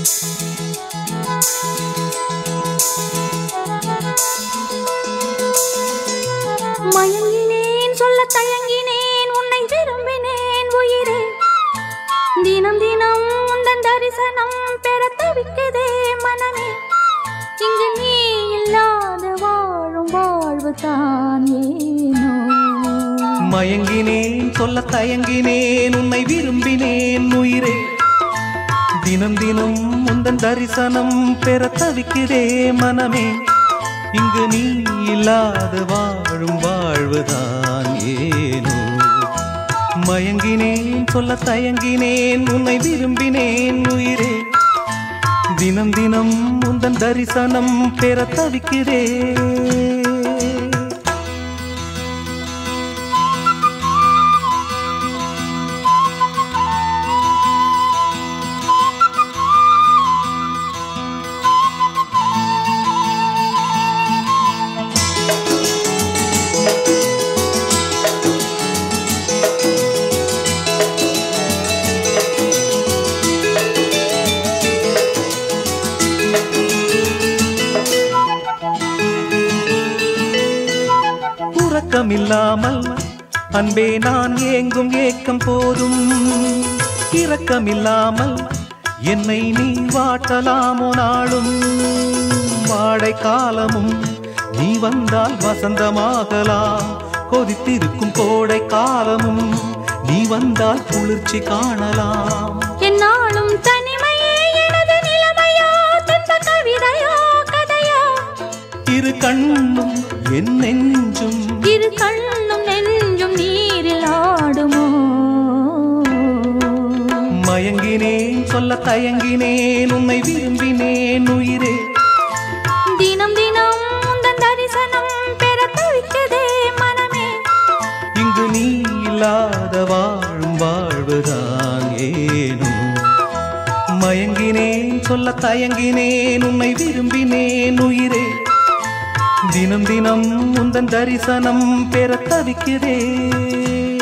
மயங்கினேன் சொல்ல தயங்கினேன் உன்னை விரும்பினேன் உயிரே தினம் தினம் உந்தன் தரிசனம் பெற தவிக்குதே மனமே இங்கு நீ இல்லாத வாழும் வாழ்வு தான் ஏனோ மயங்கினேன் சொல்ல தயங்கினேன் உன்னை விரும்பினேன் உயிரே தினம் தினம் உந்தன் தரிசனம் பெற தவிக்கிறே மனமே இங்கு நீ இல்லாத வாழும் வாழ்வுதான் ஏனோ மயங்கினேன் சொல்ல தயங்கினேன் உன்னை விரும்பினேன் உயிரே தினம் தினம் உந்தன் தரிசனம் பெற தவிக்கிறேன் உறக்கமில்லாமல் அன்பே நான் ஏங்கும் ஏக்கம் போதும் இரக்கமில்லாமல் என்னை நீ வாட்டலாமோ நாளும் வாடை காலமும் நீ வந்தால் வசந்தமாகலாம் கொதித்திருக்கும் கோடை காலமும் நீ வந்தால் குளிர்ச்சி காணலாம் என்னாலும் தனிமையே எனது நிலைமையோ துன்ப கவிதையோ கதையோ இரு கண்ணும் என் நெஞ்சும் இரு கண்ணும் நெஞ்சும் நீரில் ஆடுமோ மயங்கினேன் சொல்ல தயங்கினேன் உன்னை விரும்பினேன் உயிரே தினம் தினம் உந்தன் தரிசனம் பெற தவிக்கதே மனமே இங்கு நீ இல்லாத வாழும் வாழ்வுதான் ஏனோ மயங்கினேன் சொல்ல தயங்கினேன் உன்னை விரும்பினேன் உயிரே தினம் தினம் உந்தன் தரிசனம் பெற தவிக்கிறேன்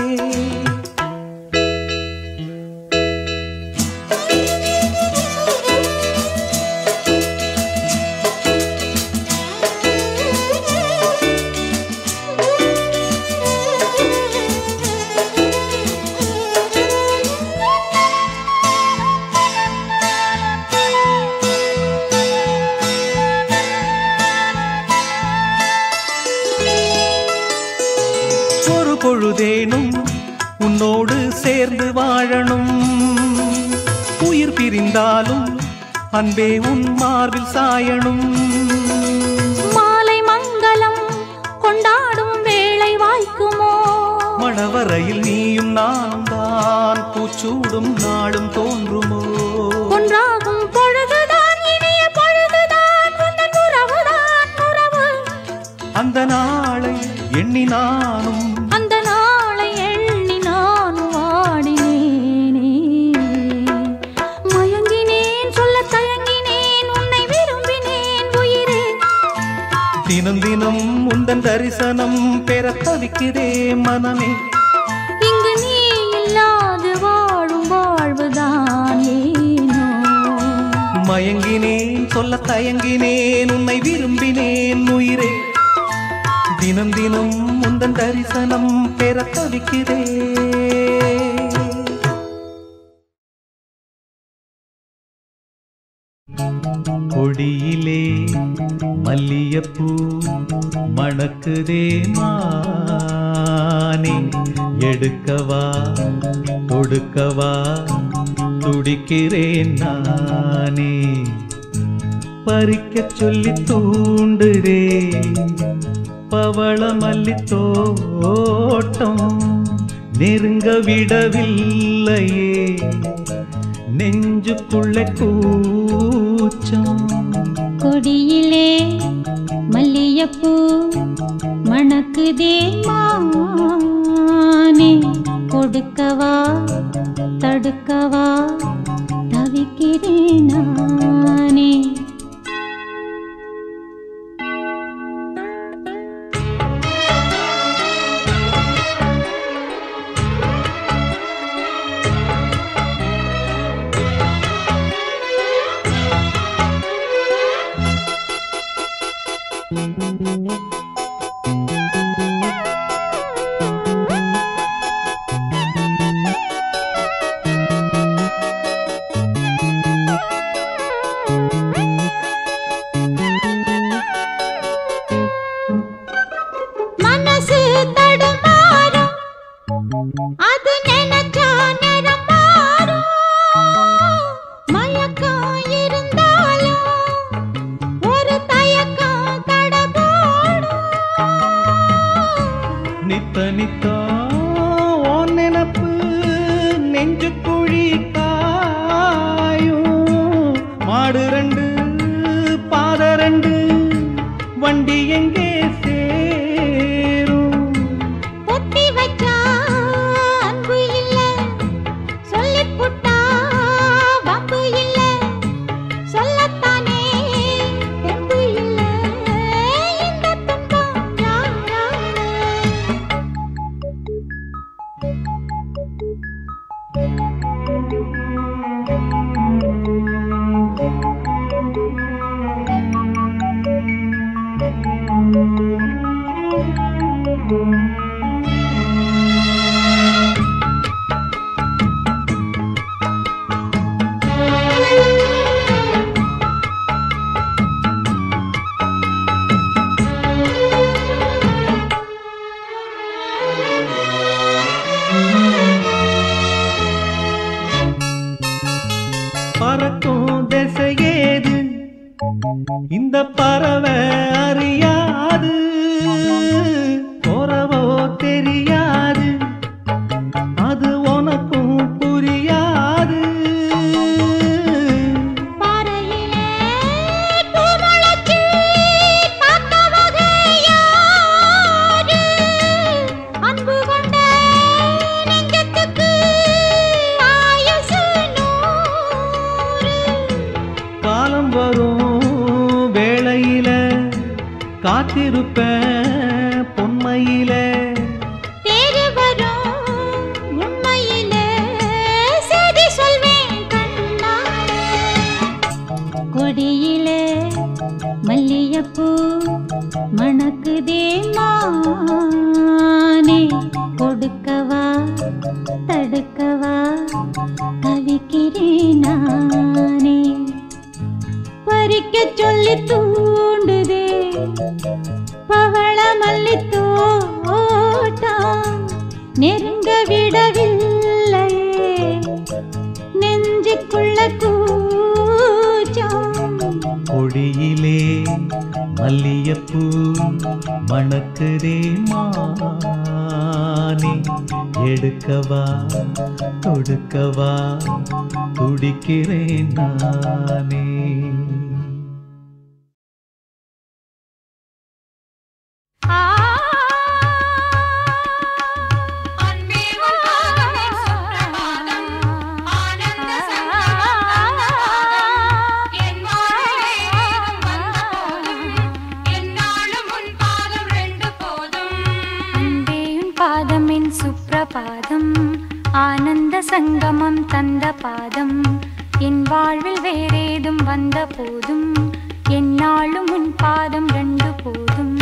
ஒரு பொழுதேனும் உன்னோடு சேர்ந்து வாழணும் உயிர் பிரிந்தாலும் அன்பே உன் மார்பில் சாயணும் மாலை மங்களம் கொண்டாடும் வேளை வாய்க்குமோ மணவரையில் நீயும் நானும் தான் பூச்சூடும் நாளும் தோன்றுமோ ஒன்றாகும் பொழுதுதான் இனிய பொழுதுதான் உந்தன் உறவுதான் உறவு அந்த நாளை எண்ணி நானும் அந்த நாளை எண்ணி நானும் வாடினேனே மயங்கினேன் சொல்ல தயங்கினேன் உன்னை விரும்பினேன் உயிரே தினம் தினம் உந்தன் தரிசனம் பெற தவிக்கிறே மனமே இங்கு நீ இல்லாது வாழும் வாழ்வுதான் ஏனோ மயங்கினேன் சொல்ல தயங்கினேன் உன்னை விரும்பினேன் உயிரே தினம் தினம் உந்தன் தரிசனம் பெற தவிக்கிறேன் கொடியிலே மல்லியப்பூ மணக்குதே மானே எடுக்கவா கொடுக்கவா துடிக்கிறேன் நானே பறிக்கச் சொல்லி தூண்டுதே பவள மல்லி தோட்டம் நெருங்க விடவில்லையே நெஞ்சுக்குள்ள கூச்சம் கொடியிலே மல்லியப்பூ மணக்குதே மானே கொடுக்கவா தடுக்கவா தவிக்கிறேன் நானே மாடு ரெண்டு பாத ரெண்டு வண்டி எங்கே சேரும் பொத்தி வச்சா அன்பு இல்ல சொல்லிப் புட்டா வம்பு இல்ல சொல்லத்தானே தெம்பு இல்ல இந்த துன்பம் யாரால பறக்கும் திசையேது இந்த பறவை அறியாது போறவோ தெரியாது அது உனக்கும் புரியாது பாறையிலே பூ முளைச்சு பார்த்த வகை யாரு? அன்பு கொண்ட நெஞ்சத்துக்கு ஆயுசு நூறு. காலம் வரும் வேளையில காத்திருப்பேன் பொன்மையில தேடி வரும் உண்மையிலே செய்தி சொல்வேன் கண்ணாலே. கொடியிலே மல்லியப்பூ மணக்குதே மானே கொடுக்கவா தடுக்கவா தவிக்கிறேன் நானே பறிக்க சொல்லி தூண்டுதே பவள மல்லி தோட்டம் நெருங்க விடவில்லையே நெஞ்சுக்குள்ள கூச்சம் கொடியிலே மல்லியப்பூ மணக்குதே மானே எடுக்கவா தொடுக்கவா துடிக்கிறேன் நானே அன்பே உன் பாதமே சுப்பிரபாதம் ஆனந்த சங்கமம் என் வாழ்விலே ஏதும் வந்த போதும் என்னாலும் உன் பாதம் ரெண்டு போதும் அன்பேயுன் பாதமின் சுப்ரபாதம் ஆனந்த சங்கமம் தந்த பாதம் என் வாழ்வில் வேறேதும் வந்த போதும் என்னாலும் உன் பாதம் ரெண்டு போதும்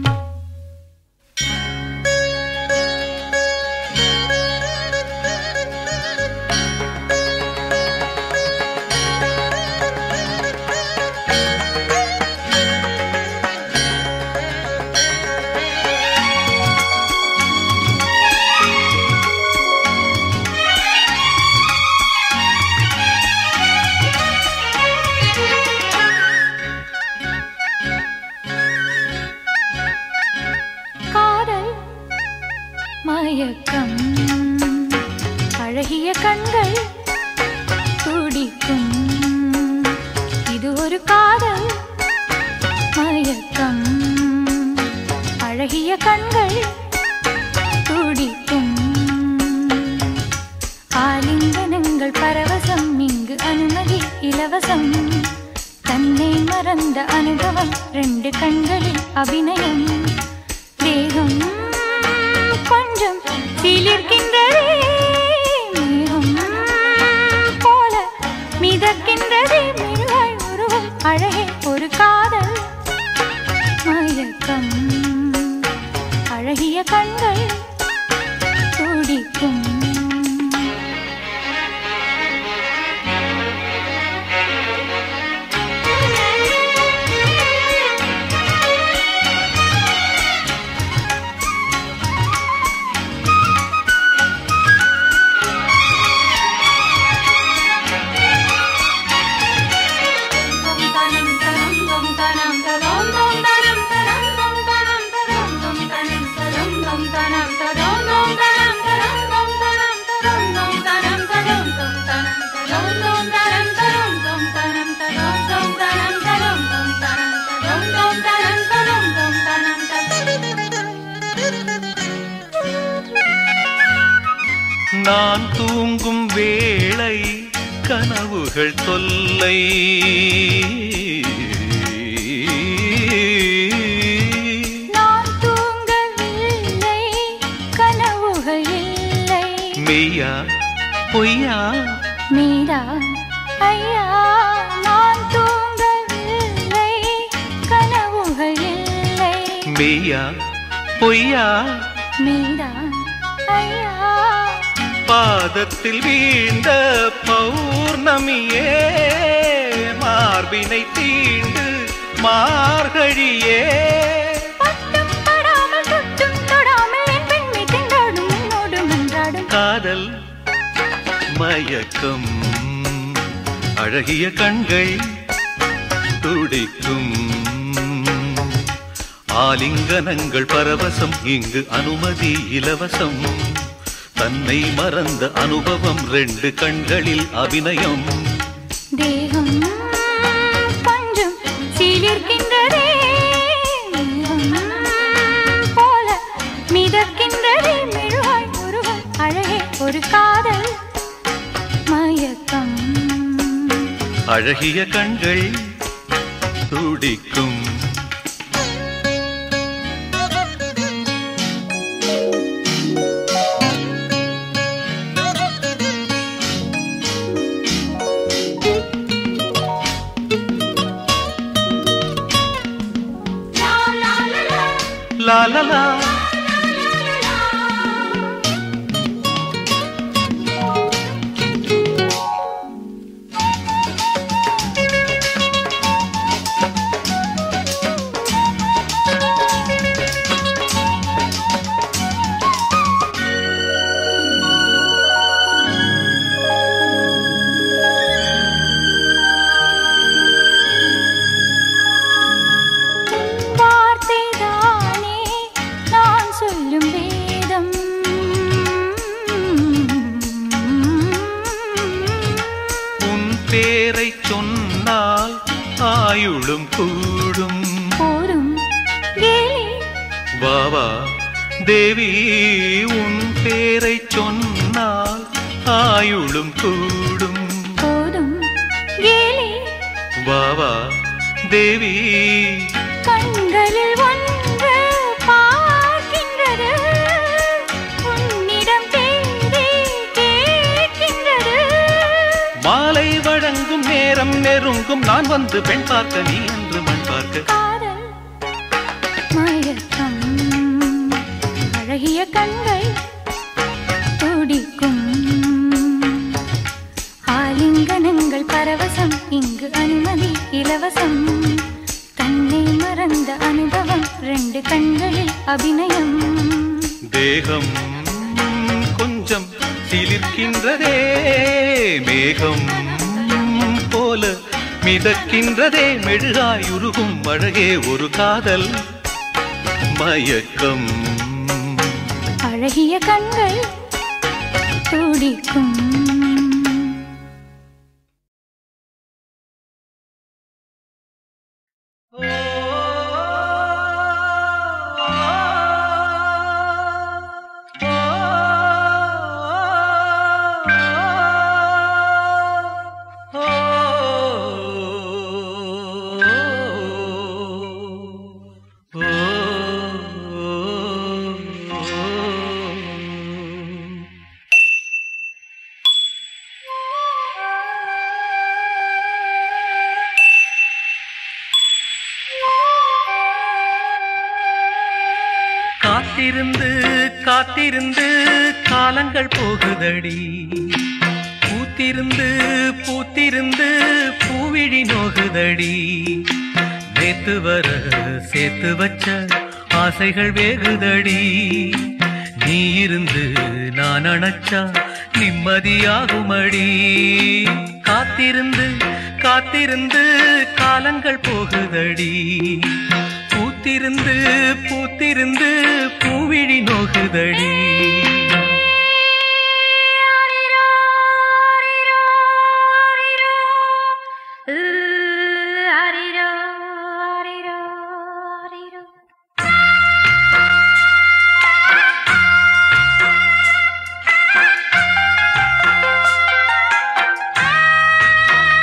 காதல் மயக்கம் அழகிய கண்கள் துடிக்கும் இது ஒரு காதல் மயக்கம் அழகிய கண்கள் துடிக்கும் ஆலிங்கனங்கள் பரவசம் இங்கு அனுமதி இலவசம் தன்னை மறந்த அனுபவம் ரெண்டு கண்களில் அபிநயம் தேகம் கொஞ்சம் சிலிர்க்கின்றதே மேகம் போல மிதக்கின்றதே மெருகாய் உருவம் அழகே ஒரு காதல் மயக்கம் அழகிய கண்கள் துடிக்கும் கனவுகள் தொல்லை நான் தூங்கவில்லை கனவுகள் இல்லை மெய்யா பொய்யா மீரா ஐயா நான் தூங்கவில்லை கனவுகள் இல்லை மெய்யா பொய்யா மீரா ஐயா பாதத்தில் வீழ்ந்த பௌர்ணமியே மார்பினை தீண்டு மார்கழியே பட்டும் படாமல் தொட்டும் தொடாமல் என் பெண்மை திண்டாடும் உன்னோடு மன்றாடும் காதல் மயக்கம் அழகிய கண்கள் துடிக்கும் ஆலிங்கனங்கள் பரவசம் இங்கு அனுமதி இலவசம் தன்னை மறந்த அனுபவம் ரெண்டு கண்களில் அபிநயம் தேகம் கொஞ்சம் சீலிருக்கின்றதே போல மிதக்கின்றதே மெழுகாய் ஒருவன் அழகே ஒரு காதல் மயக்கம் அழகிய கண்கள் துடிக்கும் லா லா லா வார்த்தைதானே நான் சொல்லும் வேதம் உன் பேரை சொன்னால் ஆயுளும் கூடும் போரும் கேலி வாவா தேவி உன் பேரை சொன்னால் ஆயுளும் கூடும் போதும் கேலி வாவா தேவி கண்களில் ஒன்று பார்க்கின்றது உன்னிடம் தேடி கேட்கின்றது மாலை வழங்கும் நேரம் நெருங்கும் நான் வந்து பெண் பார்க்க நீ என்று மண் பார்க்க காதல் மயக்கம் அழகிய கண்கள் துடிக்கும் ஆலிங்கனங்கள் பரவசம் இங்கு அனுமதி இலவசம் தன்னை மறந்த அனுபவம் ரெண்டு கண்களில் அபிநயம் தேகம் கொஞ்சம் சிலிர்க்கின்றதே மேகம் போல மிதக்கின்றதே மெழுகாய் உருகும் அழகே ஒரு காதல் மயக்கம் அழகிய கண்கள் துடிக்கும் காத்திருந்து காத்திருந்து காலங்கள் போகுதடி பூத்திருந்து பூத்திருந்து பூவிழி நோகுதடி நேத்து வர சேர்த்து வச்ச ஆசைகள் வேகுதடி நீ இருந்து நான் அணைச்சா நிம்மதியாகுமடி காத்திருந்து காத்திருந்து காலங்கள் போகுதடி பூத்திருந்து பூத்திருந்து பூவிழி நோகுதடி ஆ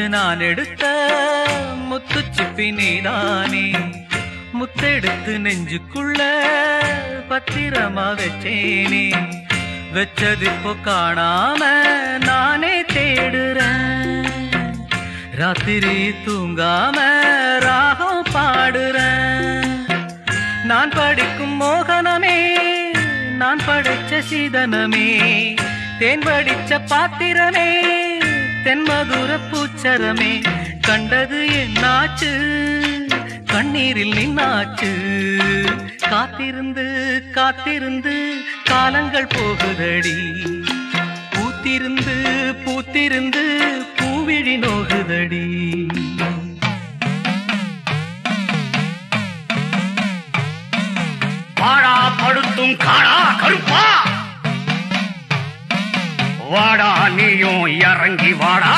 அன்று நான் எடுத்த முத்துச்சிப்பி நீதானே முத்தெடுத்து நெஞ்சுக்குள்ள பத்திரமா வச்சேனே வச்சது இப்போ காணாம நானே தேடுறேன் ராத்திரி தூங்காம ராகம் பாடுறேன் நான் படிக்கும் மோகனமே நான் படைச்ச சீதனமே தேன் வடிச்ச பாத்திரமே தென்மதுர பூச்சரமே கண்டது என்னாச்சு கண்ணீரில் நின்னாச்சு காத்திருந்து காத்திருந்து காலங்கள் போகுதடி பூத்திருந்து பூத்திருந்து பூவிழி நோகுதடி வாடா படுத்தும் காடா கருப்பா வாடா நீயும் இறங்கி வாடா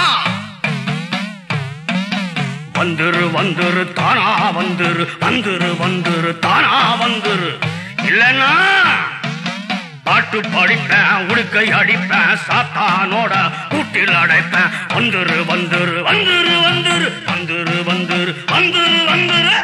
வந்துரு வந்துரு தானா வந்துரு வந்துரு வந்துரு தானா வந்துரு இல்லைன்னா பாட்டு படிப்பேன் உடுக்கை அடிப்பேன் சாத்தானோட கூட்டில் அடைப்பேன் வந்துரு வந்துரு வந்துரு வந்துரு வந்துரு வந்துரு வந்துரு வந்துரு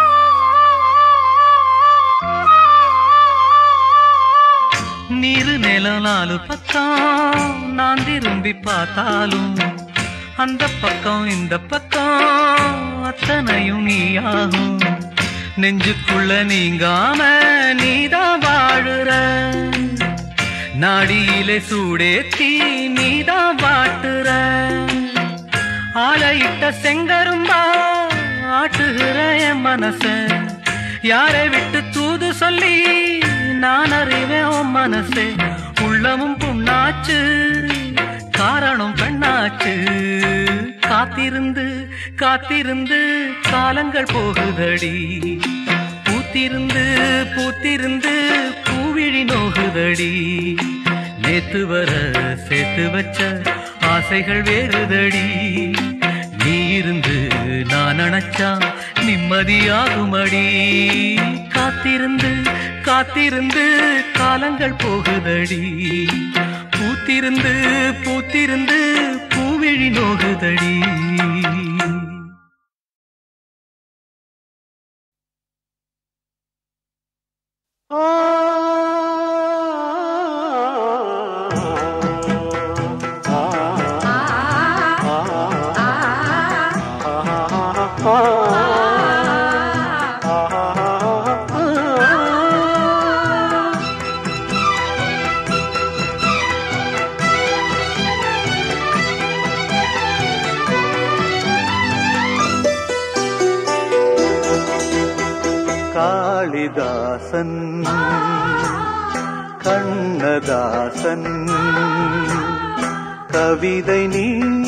நீரு நிலம் நாலு பக்கம் நான் திரும்பி பார்த்தாலும் அந்த பக்கம் இந்த பக்கம் அத்தனையும் நீயாகும் நெஞ்சுக்குள்ள நீங்காம நீதான் வாழுற நாடியிலே சூடேத்தி நீதான் வாட்டுற ஆளையிட்ட செங்கரும்பா ஆட்டுகிற என் மனச யாரை விட்டு தூது சொல்லி நான் அறிவேன் உன் மனசே உள்ளமும் புண்ணாச்சு காரணம் பெண்ணாச்சு காத்திருந்து காத்திருந்து காலங்கள் போகுதடி பூத்திருந்து பூத்திருந்து பூவிழி நோகுதடி நேத்து வர சேர்த்து வச்ச ஆசைகள் வேறுதடி நீ இருந்து நான் நினைச்சா நிம்மதியாகுமடி காத்திருந்து காத்திருந்து காலங்கள் போகுதடி பூத்திருந்து பூத்திருந்து பூவிழி நோகுதடி காளிதாசன் கண்ணதாசன் கவிதை நீ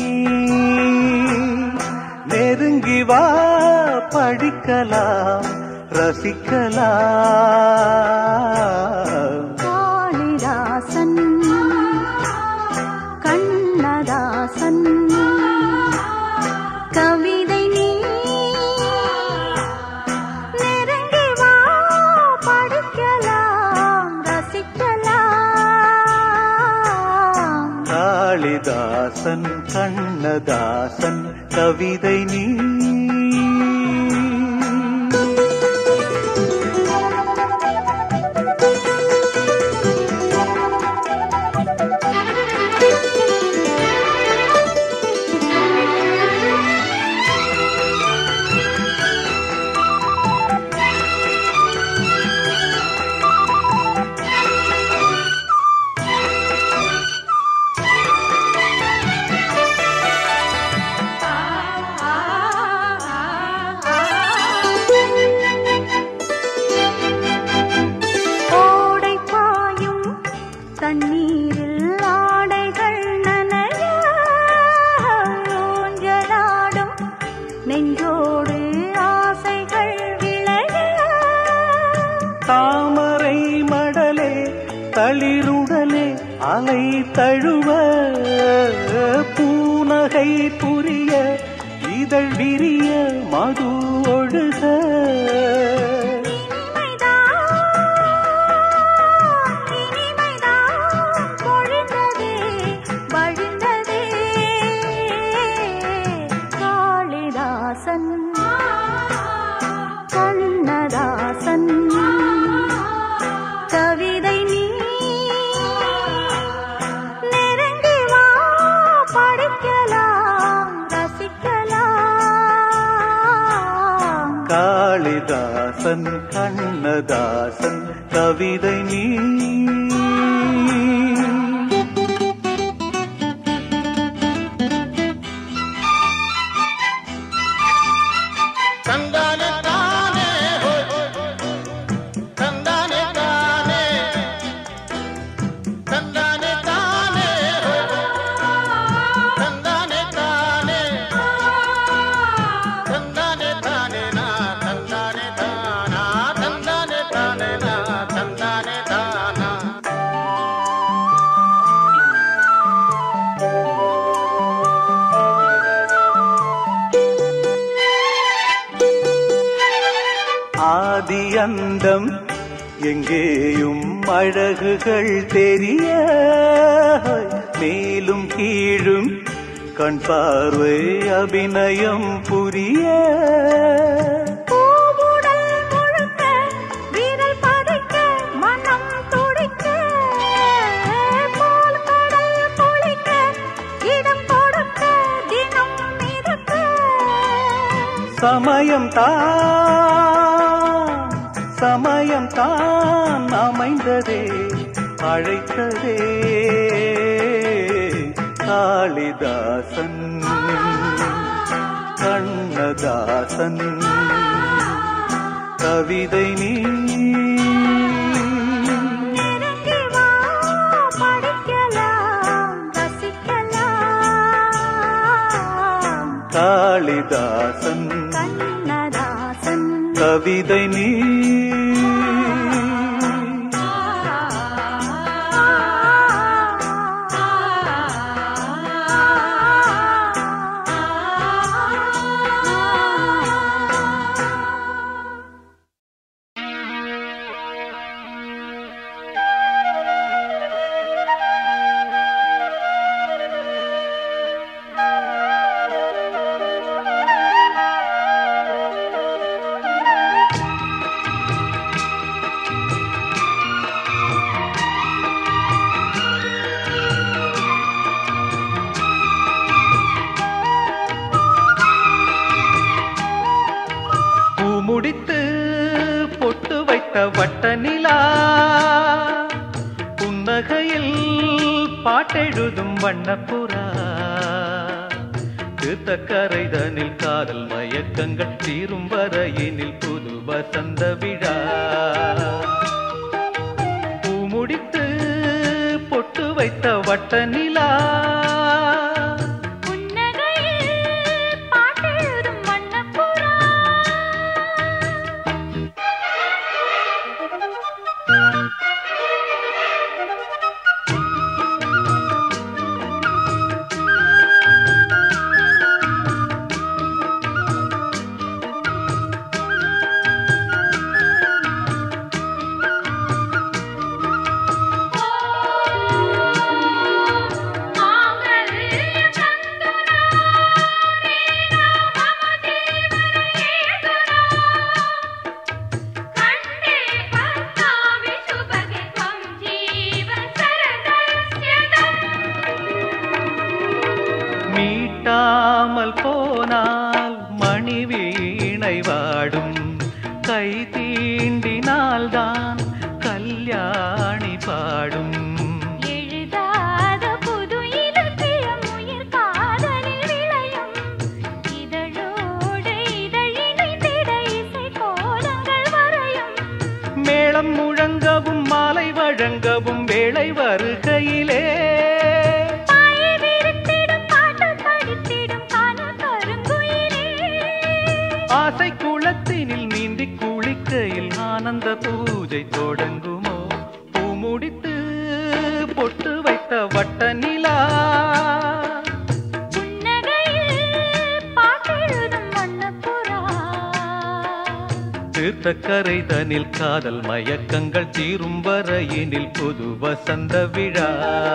நெருங்கி வா படிக்கலாம் ரசிக்கலாம் காளிதாசன் கண்ணதாசன் கவிதை நீ நெருங்கி வா படிக்கலாம் ரசிக்கலாம் காளிதாசன் கண்ணதாசன் கவிதை நீ ஓடை பாயும் தண்ணீரில் ஆடைகள் நனைய ஊஞ்சலாடும் நெஞ்சோடு ஆசைகள் விளைய தாமரை மடலே தளிருடலே அலை தழுவ பூனகை புரிய இதழ் விரிய மது ஒழுக இனிமைதான் பொழிந்ததே வழிந்ததே காளிதாசன் கண்ணதாசன் கவிதை நீ தந்தானே தானே ஹோய் தந்தானே தானே தந்தானே தானே ஹோய் தந்தானே தானே தந்தானே தானே நா தந்தானே தானா தந்தானே தானே நா தந்தானே தானா ஆதி அந்தம் எங்கேயும் அழகுகள் தெரிய மேலும் கீழும் கண் பார்வை அபிநயம் புரிய பூவுடல் முழுக்க வீரல் பதைக்க மனம் துடிக்க போல் கடல் குளிக்க இடம் கொடுக்க தினம் மிதக்க சமயம் தான் சமயம் தான் அமைந்ததே அழைத்ததே காளிதாசன் கண்ணதாசன் கவிதை நீ நெருங்கி வா படிக்கலாம் ரசிக்கலாம் காளிதாசன் கண்ணதாசன் கவிதை நீ பூ முடித்து பொட்டு வைத்த வட்ட நிலா புன்னகையில் பாட்டெழுதும் வண்ணப்புறா தீர்த்தக்கரைதனில் காதல் மயக்கங்கள் தீரும் வரையினில் புது வசந்த விழா பூ முடித்து பொட்டு வைத்த வட்ட நிலா புன்னகையில் பாட்டெழுதும் வண்ணப்புறா மீட்டாமல் போனால் மணி வீணை வாடும் கை தீண்டினால்தான் கல்யாணி பாடும் எழுதாத புது இலக்கியம் உயிர் காதலில் விளையும் இதழோடு இதழிணைந்திட இசை கோலங்கள் வரையும் மேளம் முழங்கவும் மாலை வழங்கவும் வேளை வருகையிலே பாயை விரித்திடும் பாட்டு படித்திடும் காண கருங்குயிலே ஆசை குளத்தினில் நீந்தி குளிக்கையில் ஆனந்த பூஜை தொடங்குமோ பூ முடித்து பொட்டு வைத்த வட்ட நிலா புன்னகையில் பாட்டெழுதும் வண்ணப்புறா தீர்த்தக்கரை தனில் காதல் மயக்கங்கள் தீரும் வரையினில் புது வசந்த விழா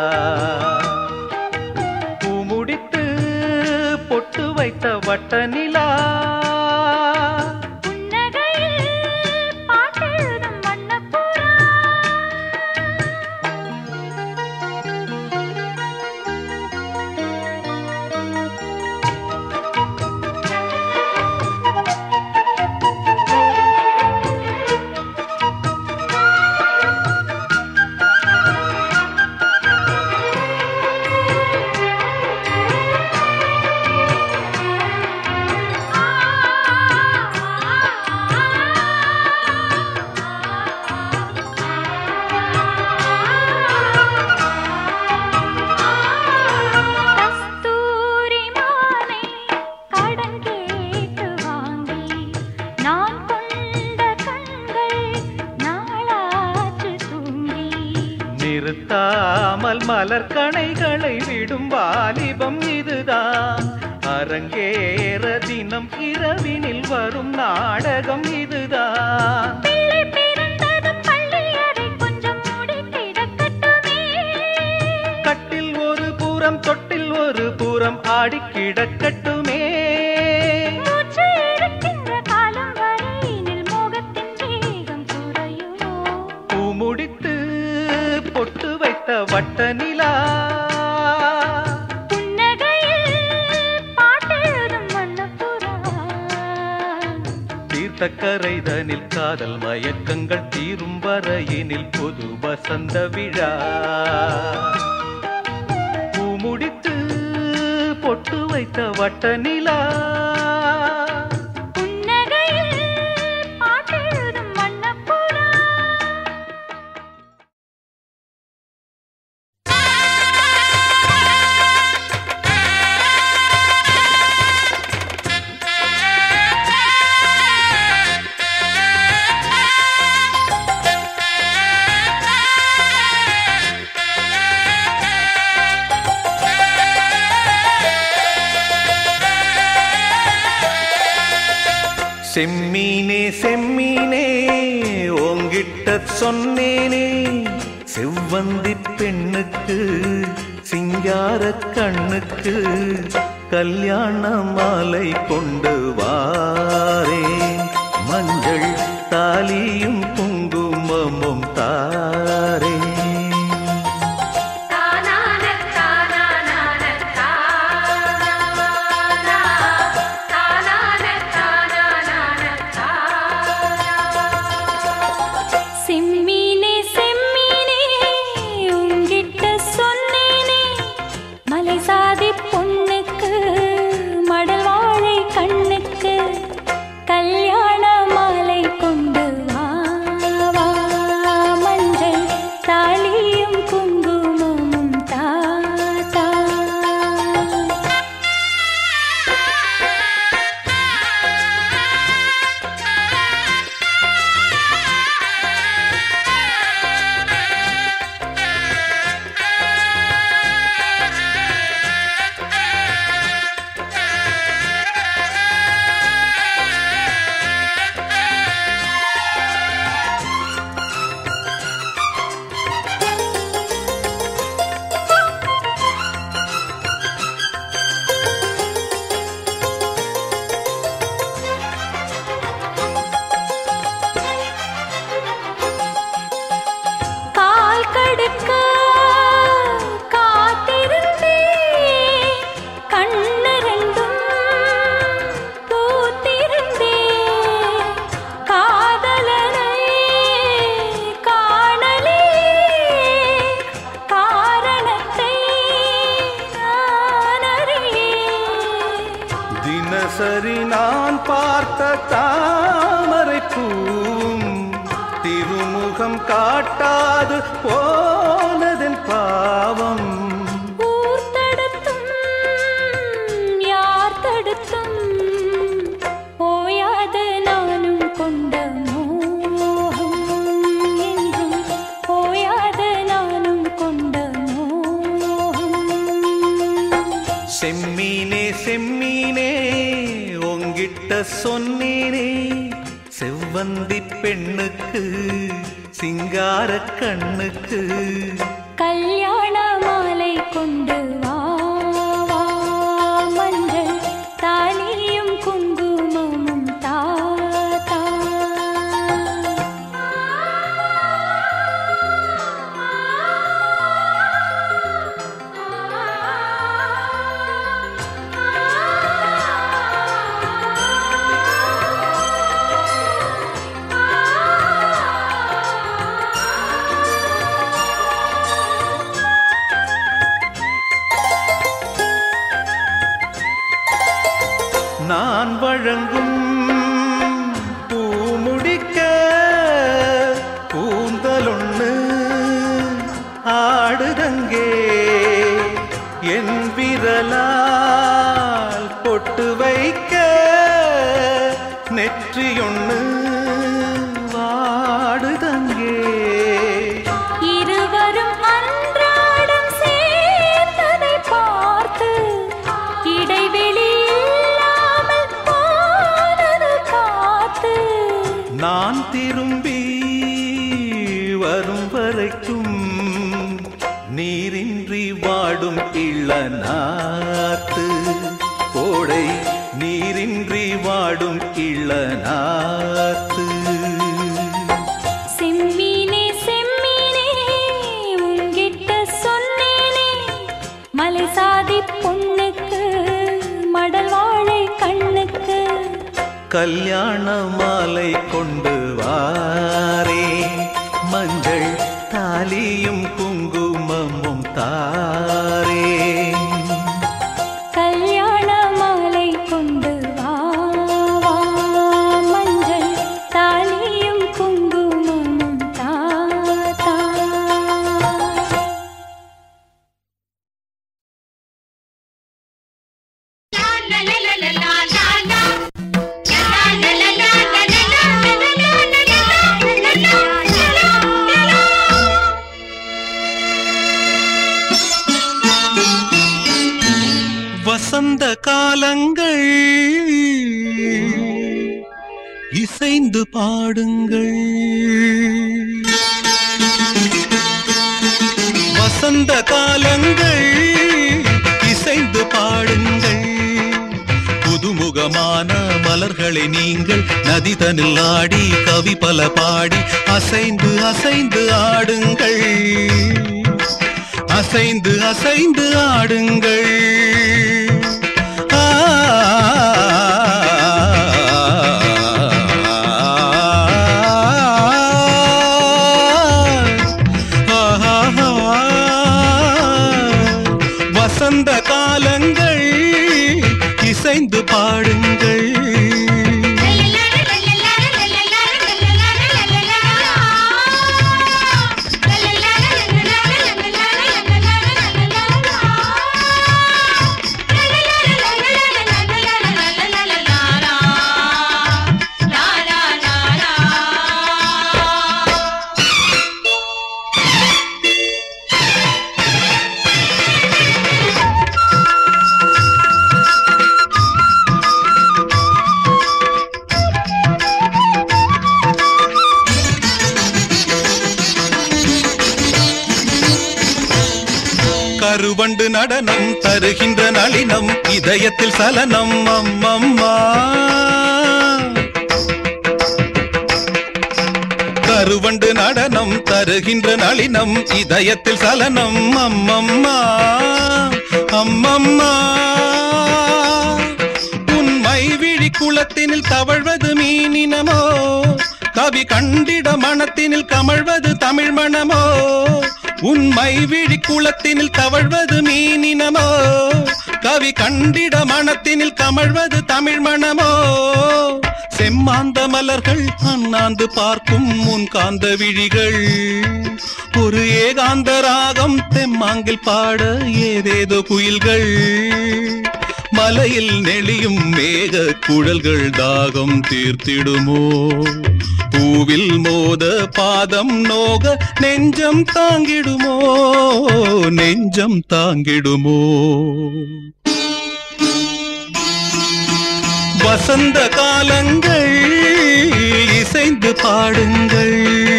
பூ முடித்து பொட்டு வைத்த வட்ட நிலா புன்னகையில் பாட்டெழுதும் வண்ணப்புறா பூ அறியாமல் மலர் கணைகளை விடும் வாலிபம் இதுதான் அரங்கேற தினம் இரவினில் வரும் நாடகம் இதுதான் பிள்ளை பிறந்ததும் பள்ளி அறை கொஞ்சம் மூடி கிடக்கட்டுமே கட்டில் ஒரு புறம் தொட்டில் ஒரு புறம் ஆடி கிடக்கட்டுமே மூச்சு இருக்கின்ற காலம் வரையினில் மோகத்தின் வேகம் குறையுமோ பூ முடித்து பொட்டு வைத்த வட்ட நிலா புன்னகையில் பாட்டெழுதும் வண்ணப்புறா தீர்த்த கரைதனில் காதல் மயக்கங்கள் தீரும் வரையினில் பொது வசந்த விழா பூ முடித்து பொட்டு வைத்த வட்ட நிலா புன்னகையில் பாட்டெழுதும் வண்ணப்புறா செம்மீனே செம்மீனே உங்கிட்ட சொன்னேனே செவ்வந்தி பெண்ணுக்கு சிங்கார கண்ணுக்கு கல்யாண மாலை கொண்டு வாரே மஞ்சள் தாலியும் குங்குமமும் தாரே செம்மீனே செம்மீனே உங்கிட்ட சொன்னேனே மலை சாதி பொண்ணுக்கு மடல் வாழை கண்ணுக்கு கல்யாண மாலை கொண்டு வா வா மஞ்சள் தாலியும் குங்குமமும் தா தா கால் கடுக்க காத்திருந்தே கண்ணு ரெண்டும் பூத்திருந்தே காதலனை காணலே காரணத்தை நான் அறியேன் தினசரி நான் பார்த்த தாமரை பூவும் திருமுகம் காட்டாது போனதன் பாவம் ஊர் தடுத்தும் யார் தடுத்தும் ஓயாத நானும் கொண்ட மோகம் என்றும் ஓயாத நானும் கொண்ட மோகம் செம்மீனே செம்மீனே உங்கிட்ட சொன்னேனே செவ்வந்தி பெண்ணுக்கு சிங்கார கண்ணுக்கு கல்யாண மாலை கொண்டு வா வா மஞ்சள் தாலியும் குங்குமமும் தா தா நான் வழங்கும் பூமுடிக்க கூந்தலொண்ணு ஆடுதங்கே என் விரலால் பொட்டு வைக்க நெற்றியொண்ணு வாடுதங்கே இருவரும் அன்றாட நீரின்றி வாடும் இளநாத்து கோடை நீரின்றி வாடும் இளநாத்து செம்மீனே செம்மீனே உங்கிட்ட சொன்னேனே மலை சாதி பொண்ணுக்கு மடல் வாழை கண்ணுக்கு கல்யாண மாலை கொண்டு வாரே மஞ்சள் தாலியும் குங்குமமும் தாரே கல்யாண மாலை கொண்டு வா வா, மஞ்சள் தாலியும் குங்குமமும் தா தா. வசந்த காலங்கள் இசைந்து பாடுங்கள் வசந்த காலங்கள் இசைந்து பாடுங்கள் புதுமுகமான மலர்களை நீங்கள் நதிதனில் ஆடி கவி பல பாடி அசைந்து அசைந்து ஆடுங்கள் அசைந்து அசைந்து ஆடுங்கள் ஆ, வசந்த காலங்கள் இசைந்து பாடுங்கள் கருவண்டு நடனம் தருகின்ற நளினம் இதயத்தில் சலனம் அம்மம்மா கருவண்டு நடனம் தருகின்ற நளினம் இதயத்தில் சலனம் அம்மம்மா அம்மம்மா உண்மை விழி குளத்தினில் தவழ்வது மீனினமோ கவி கண்டிட மனத்தினில் கமழ்வது தமிழ் மணமோ உண்மை விழி குளத்தினில் தவழ்வது மீனினமோ கவி கண்டிட மனத்தினில் கமழ்வது தமிழ் மணமோ செம்மாந்த மலர்கள் அண்ணாந்து பார்க்கும் முன் காந்த விழிகள் ஒரு ஏகாந்த ராகம் தெம்மாங்கில் பாட ஏதேதோ குயில்கள் மலையில் நெளியும் மேக குழல்கள் தாகம் தீர்த்திடுமோ பூவில் மோத பாதம் நோக நெஞ்சம் தாங்கிடுமோ நெஞ்சம் தாங்கிடுமோ வசந்த காலங்கள் இசைந்து பாடுங்கள்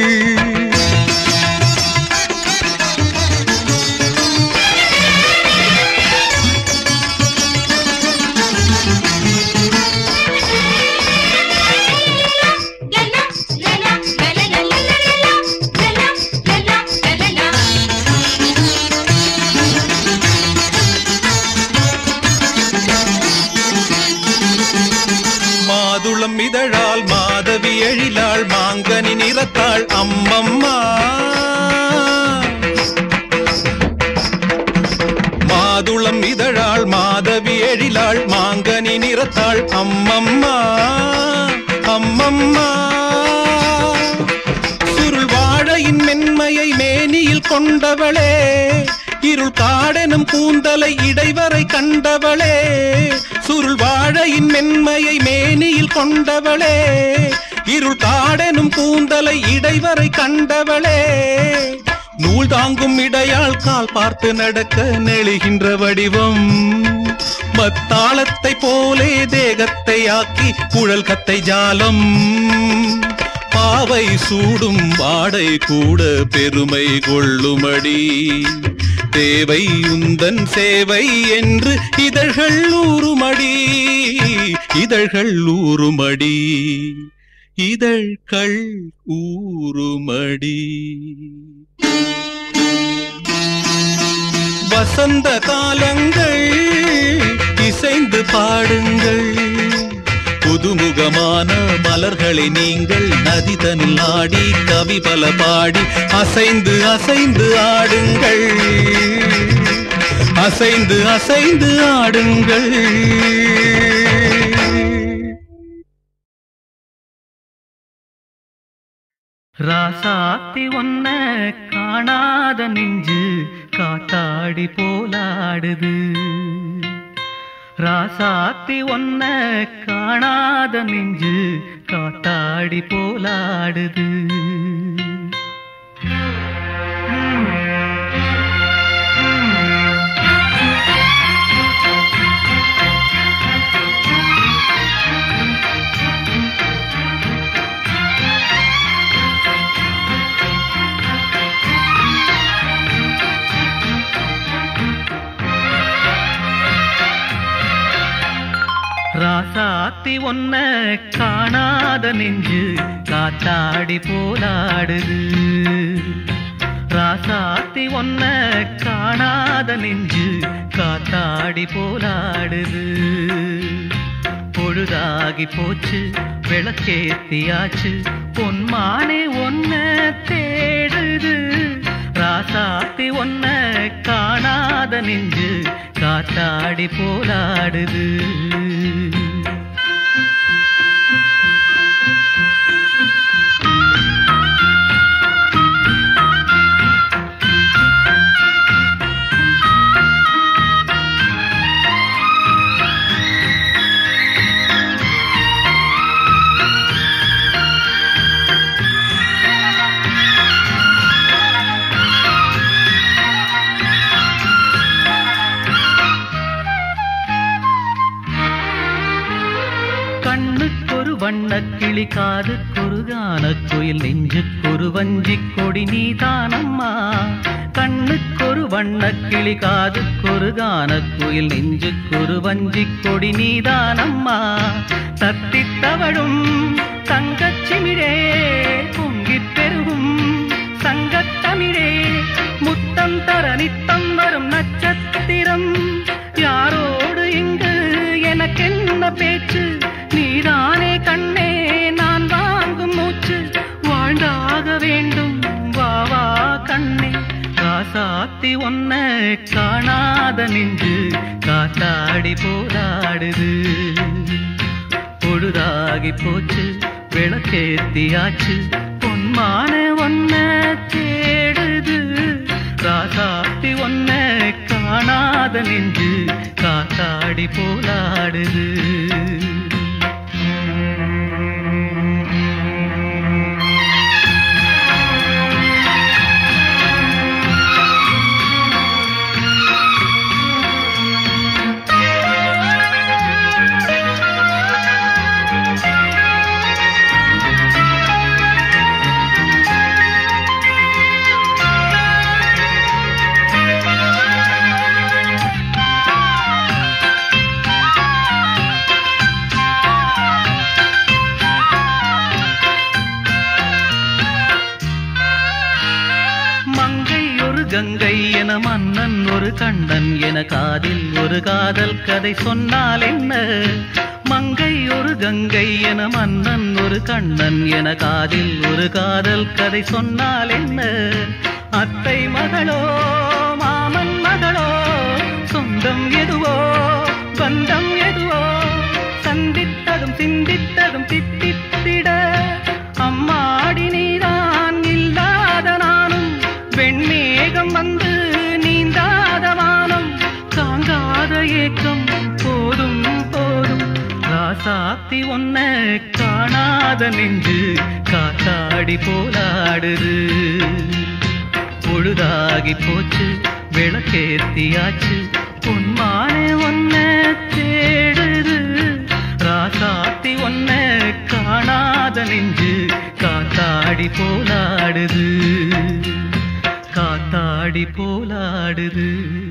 மாதுளம் இதழால் மாதவி எழிலாள் மாங்கனி நிறத்தாள் அம்மம்மா மாதுளம் இதழாள் மாதவி எழிலாள் மாங்கனி நிறத்தாள் அம்மம்மா அம்மம்மா சுருள் வாழையின் மென்மையை மேனியில் கொண்டவளே இருள் காடெனும் கூந்தலை இடைவரை கண்டவளே சுருள் வாழையின் மென்மையை மேனியில் கொண்டவளே இருள் காடெனும் கூந்தலை இடைவரை கண்டவளே நூல் தாங்கும் இடையால் கால் பார்த்து நடக்க நெளிகின்ற வடிவம் மத்தாளத்தை போலே தேகத்தை ஆக்கி குழல் கத்தை ஜாலம் பாவை சூடும் வாடை கூட பெருமை கொள்ளுமடி தேவை உந்தன் சேவை என்று இதழ்கள் ஊறுமடி இதழ்கள் ஊறுமடி இதழ்கள் ஊறுமடி வசந்த காலங்கள் இசைந்து பாடுங்கள் புதுமுகமான மலர்களை நீங்கள் நதிதனில் ஆடி கவி பல பாடி அசைந்து அசைந்து ஆடுங்கள் அசைந்து அசைந்து ஆடுங்கள் ராசாத்தி ஒன்ன காணாத நெஞ்சு காத்தாடி போலாடுது ராசாத்தி ஒன்ன காணாத நெஞ்சு காத்தாடி போலாடுது ராசாத்தி ஒன்ன காணாத நெஞ்சு காத்தாடி போலாடுது ராசாத்தி ஒன்ன காணாத நெஞ்சு காத்தாடி போலாடுது பொழுதாகி போச்சு விளக்கேத்தியாச்சு பொன்மானே ஒன்ன தேடுது ராசாத்தி ஒன்ன காணாத நெஞ்சு காத்தாடி போலாடுது கண்ணுக்கொரு வண்ணக் கிளி காதுக்கொரு கானக் குயில் நெஞ்சுக்கொரு வஞ்சிக் கொடி நீதானம்மா கண்ணுக்கொரு வண்ணக் கிளி காதுக்கொரு கானக் குயில் நெஞ்சுக்கொரு வஞ்சிக் கொடி நீதானம்மா தத்தித் தவழும் தங்கச்சிமிழே பொங்கிப் பெருகும் சங்கத்தமிழே முத்தம் தர நித்தம் வரும் நட்சத்திரம் யாரோடு இங்கு எனக்கென்ன பேச்சு நீதானே கண்ணே நான் வாங்கும் மூச்சு வாழ்ந்தாக வேண்டும் வா வா கண்ணே காசாத்தி ஒன்ன காணாத நின்று காத்தாடி போராடுது பொழுதாகி போச்சு விளக்கேத்தியாச்சு பொன்மான ஒன்ன தேடுது ராசாத்தி ஒன்ன காணாத நெஞ்சு காத்தாடி போலாடுது மங்கை ஒரு கங்கை என மன்னன் ஒரு கண்ணன் என காதில் ஒரு காதல் கதை சொன்னால் என்ன மங்கை ஒரு கங்கை என மன்னன் ஒரு கண்ணன் என காதில் ஒரு காதல் கதை சொன்னால் என்ன அத்தை மகளோ மாமன் மகளோ சொந்தம் எதுவோ பந்தம் எதுவோ சந்தித்ததும் சிந்தித்ததும் தித்தித்திட அம்மாடி நீதான் இல்லாத நானும் வெண்மேகம் வந்து நீந்தாத வானம் தாங்காத ஏக்கம் போதும் போதும் ராசாத்தி ஒன்ன காணாத நெஞ்சு காத்தாடி போலாடுது பொழுதாகி போச்சு விளக்கேத்தியாச்சு பொன்மானே ஒன்ன தேடுது ராசாத்தி ஒன்ன காணாத நெஞ்சு காத்தாடி போலாடுது காத்தாடி போலாடுது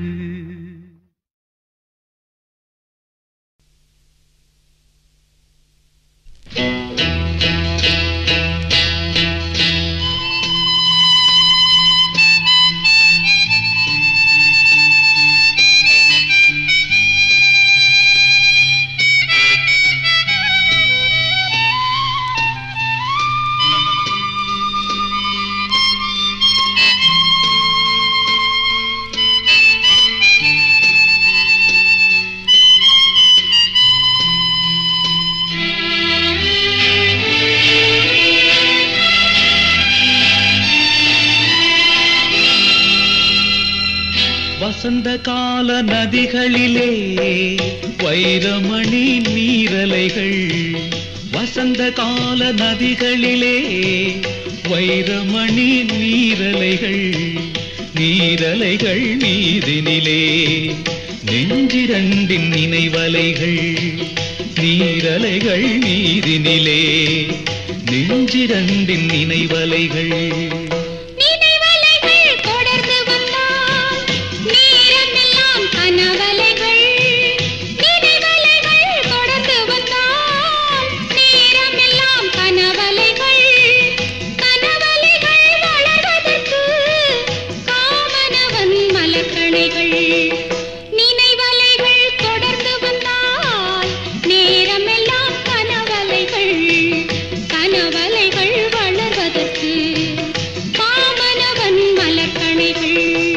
வசந்த கால நதிகளிலே வைரமணி நீரலைகள் வசந்த கால நதிகளிலே வைரமணி நீரலைகள் நீரலைகள் மீதினிலே நெஞ்சிரண்டின் நினைவலைகள் நீரலைகள் மீதினிலே நெஞ்சிரண்டின் நினைவலைகள் நினைவலைகள் தொடர்ந்து வந்தால் நேரமெல்லாம் கனவலைகள் நினைவலைகள் தொடர்ந்து வந்தால் நேரமெல்லாம் கனவலைகள் கனவலைகள் வளர்வதற்கு காமனவன் மலர்கணைகள் நினைவலைகள் தொடர்ந்து வந்தால் நேரமெல்லாம் கனவலைகள் கனவலைகள் வளர்வதற்கு காமனவன் மலர்கணைகள்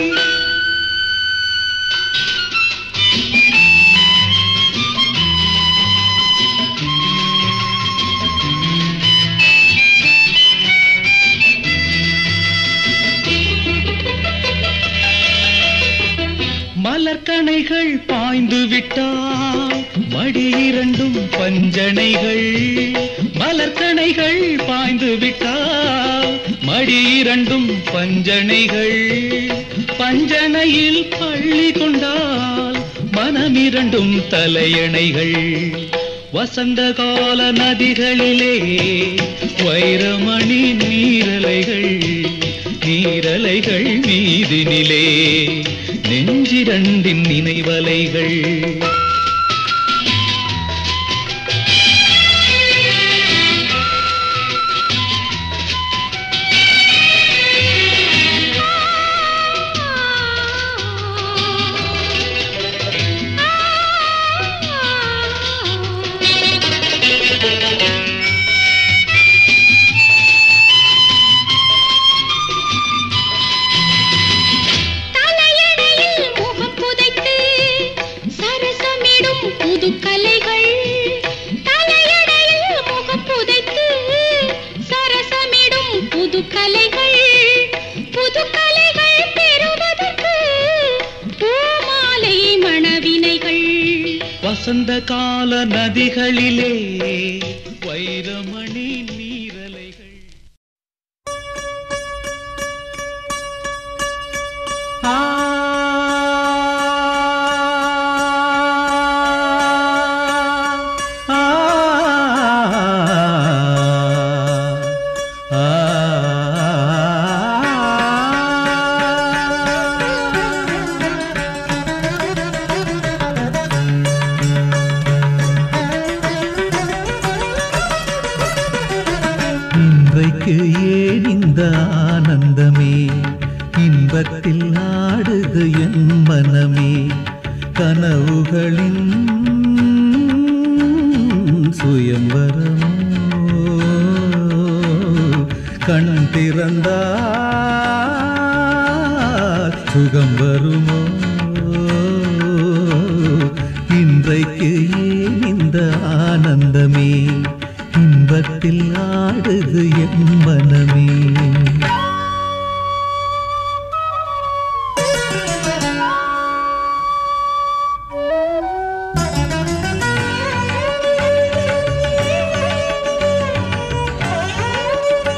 மலர்கணைகள் பாய்ந்து விட்டால் மடி இரண்டும் பஞ்சனைகள் மலர்கணைகள் பாய்ந்து விட்டால் மடி இரண்டும் பஞ்சனைகள் பஞ்சனையில் பள்ளி கொண்டால் மனமிரண்டும் தலையணைகள் வசந்த கால நதிகளிலே வைரமணி நீரலைகள் நீரலைகள் மீதினிலே நெஞ்சிரண்டின் நினைவலைகள் தலையணையில் முகம் புதைத்து சரசமிடும் புது கலைகள் தலையணையில் முகம் புதைத்து சரசமிடும் புது கலைகள் புது கலைகள் பெறுவதற்கு பூமாலை மணவினைகள் வசந்த கால நதிகளிலே வைரமணி நீரலைகள் இன்றைக்கு ஏன் இந்த ஆனந்தமே இன்பத்தில் ஆடுது என் மனமே கனவுகளின் சுயம்பரமோ கண் திறந்தால் சுகம் வருமோ இன்றைக்கு ஏன் இந்த ஆனந்தமே இன்பத்தில் ஆடுது என் மனமே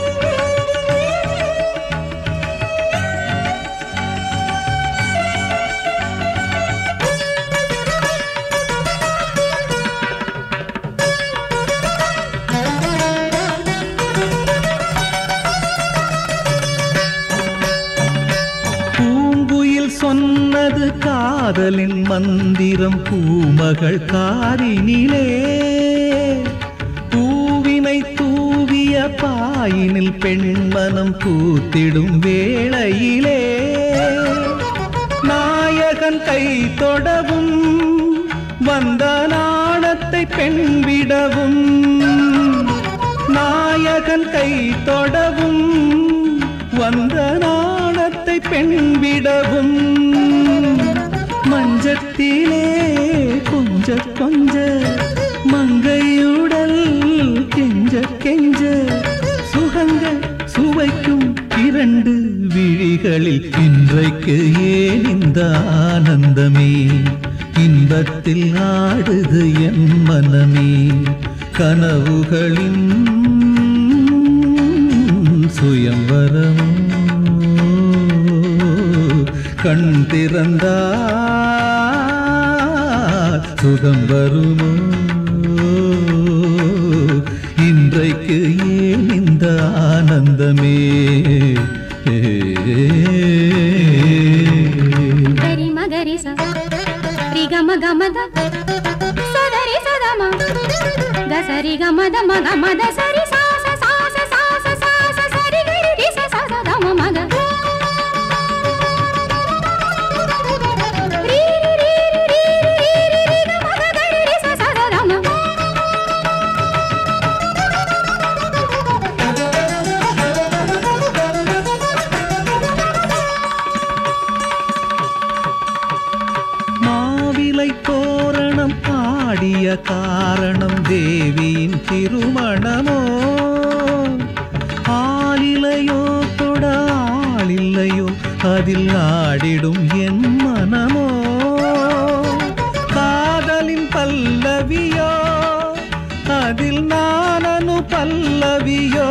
ஆ காதலின் மந்திரம் பூமகள் காரினிலே பூவினை தூவிய பாயினில் பெண்மனம் பூத்திடும் வேளையிலே நாயகன் கை தொடவும் வந்த நாணத்தை பெண் விடவும் நாயகன் கை தொடவும் வந்த நாணத்தை பெண் விடவும் மஞ்சத்திலே கொஞ்ச கொஞ்ச மங்கையுடல் கெஞ்ச கெஞ்ச சுகங்கள் சுவைக்கும் இரண்டு விழிகளில் இன்றைக்கு ஏன் இந்த ஆனந்தமே இன்பத்தில் ஆடுது என் மனமே கனவுகளின் சுயம்பரமோ கண் திறந்தா சுகம் வருமோ இன்றைக்கு ஏன் இந்த ஆனந்தமே ಗರಿ ಮಗರಿ ಸ ರಿ ಗಮ ಗಮದ ಸದರಿ ಸದಮ ಗ ಸರಿ ಗಮದ ಮಗ ಮದ ಸರಿ ಸಾ ಸ ಸಾ ಸ ಸಾ ಸ ಸಾ ಸ ಸರಿ ಗರಿ ರಿ ಸ ಸ ಸ ದ ಮ ಮಗ ರೀ ರಿ ರಿ ರಿ ರಿ ರಿ ರಿ ರಿ ಗ ಮಗ ಗರಿ ರಿ ಸ ಸ ದ ದ ಮ மாவிலை தோரணம் ஆடிய காரணம் தேவியின் திருமணமோ ஆளிலையோ தொட ஆளில்லையோ அதில் ஆடிடும் என் மனமோ காதலின் பல்லவியோ அதில் நானனு பல்லவியோ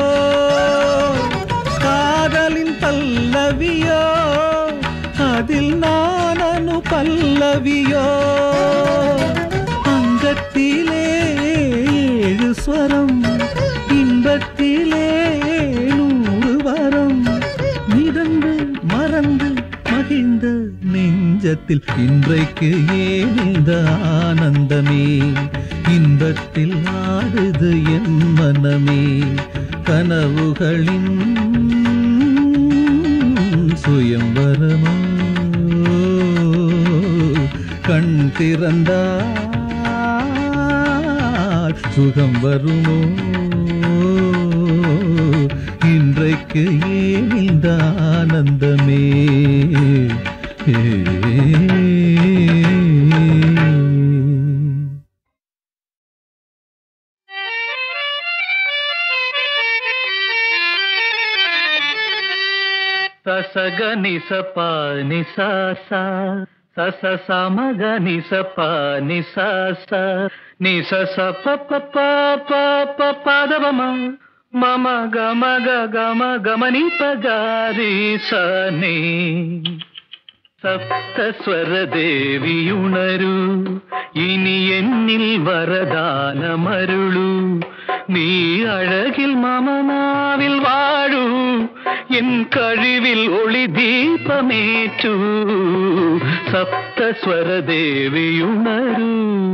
காதலின் பல்லவியோ அதில் நானனு பல்லவியோ அங்கத்திலே ஏழு ஸ்வரம் இன்பத்திலே நூறு வரம் மிதந்து மறந்து மகிழ்ந்த நெஞ்சத்தில் இன்றைக்கு ஏன் இந்த ஆனந்தமே இன்பத்தில் ஆடுது என் மனமே கனவுகளின் சுயம்பரமோ கண் திறந்தால் சுகம் வருமோ இன்றைக்கு ஏன் இந்த ஆனந்தமே ససగ నిస పాని సాస సస సమగ నిస పాని సాస నిస స ప ప ప ప ప పదవమ మమ గమ గ గమ గమని పగారి సని സപ്തസ്വരദേവിയുണരൂ ഇനി എന്നിൽ വരദാനമരുളൂ നീ അഴകിൽ മമനാവിൽ വാഴൂ എൻ കഴിവിൽ ഒളി ദീപമേറ്റൂ സപ്തസ്വരദേവിയുണരൂ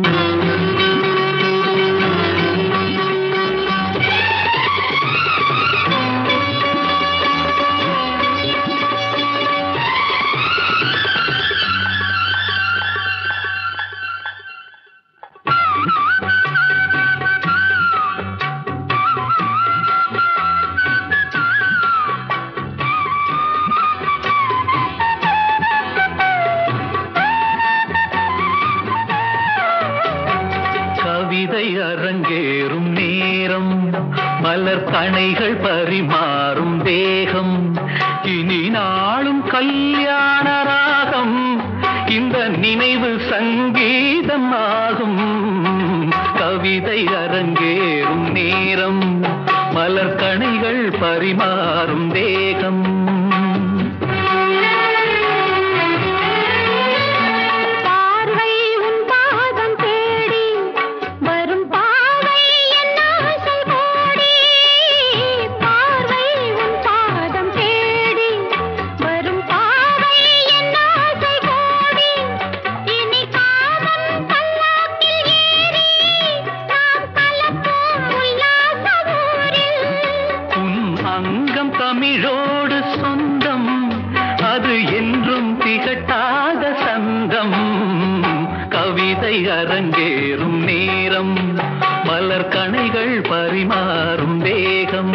கவிதை அரங்கேறும் நேரம் மலர் கணைகள் பரிமாறும் தேகம் இனி நாளும் கல்யாண ராகம் இந்த நினைவு சங்கீதம் ஆகும் கவிதை அரங்கேறும் நேரம் மலர் கணைகள் பரிமாறும் தேகம் பார்வை உன் பாதம் தேடி வரும் பாவை என் ஆசை கோடி பார்வை உன் பாதம் தேடி வரும் பாவை என் ஆசை கோடி கவிதை அரங்கேறும் நேரம் மலர் கணைகள் பரிமாறும் வேகம்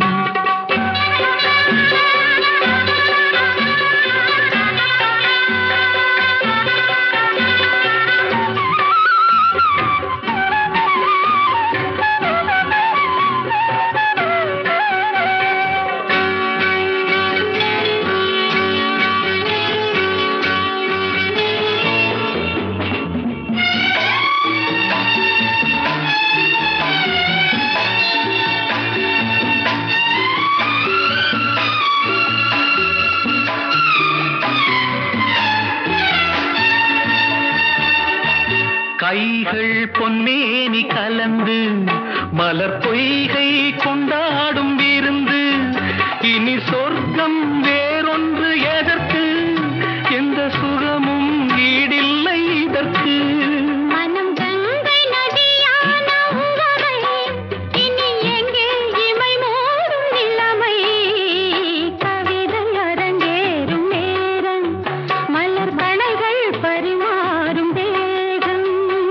கைகள் பொன்மேனி கலந்து மலர் பொய்கை கொண்டாடும் விருந்து இனி சொர்க்கம் வேறொன்று எதற்கு எந்த சுகமும் ஈடில்லை இதற்கு மனம் கங்கை நதியான உவமை இனி எங்கே இமை மூடும் நிலைமை கவிதை அரங்கேறும் நேரம் மலர் கணைகள் பரிமாறும் வேகம்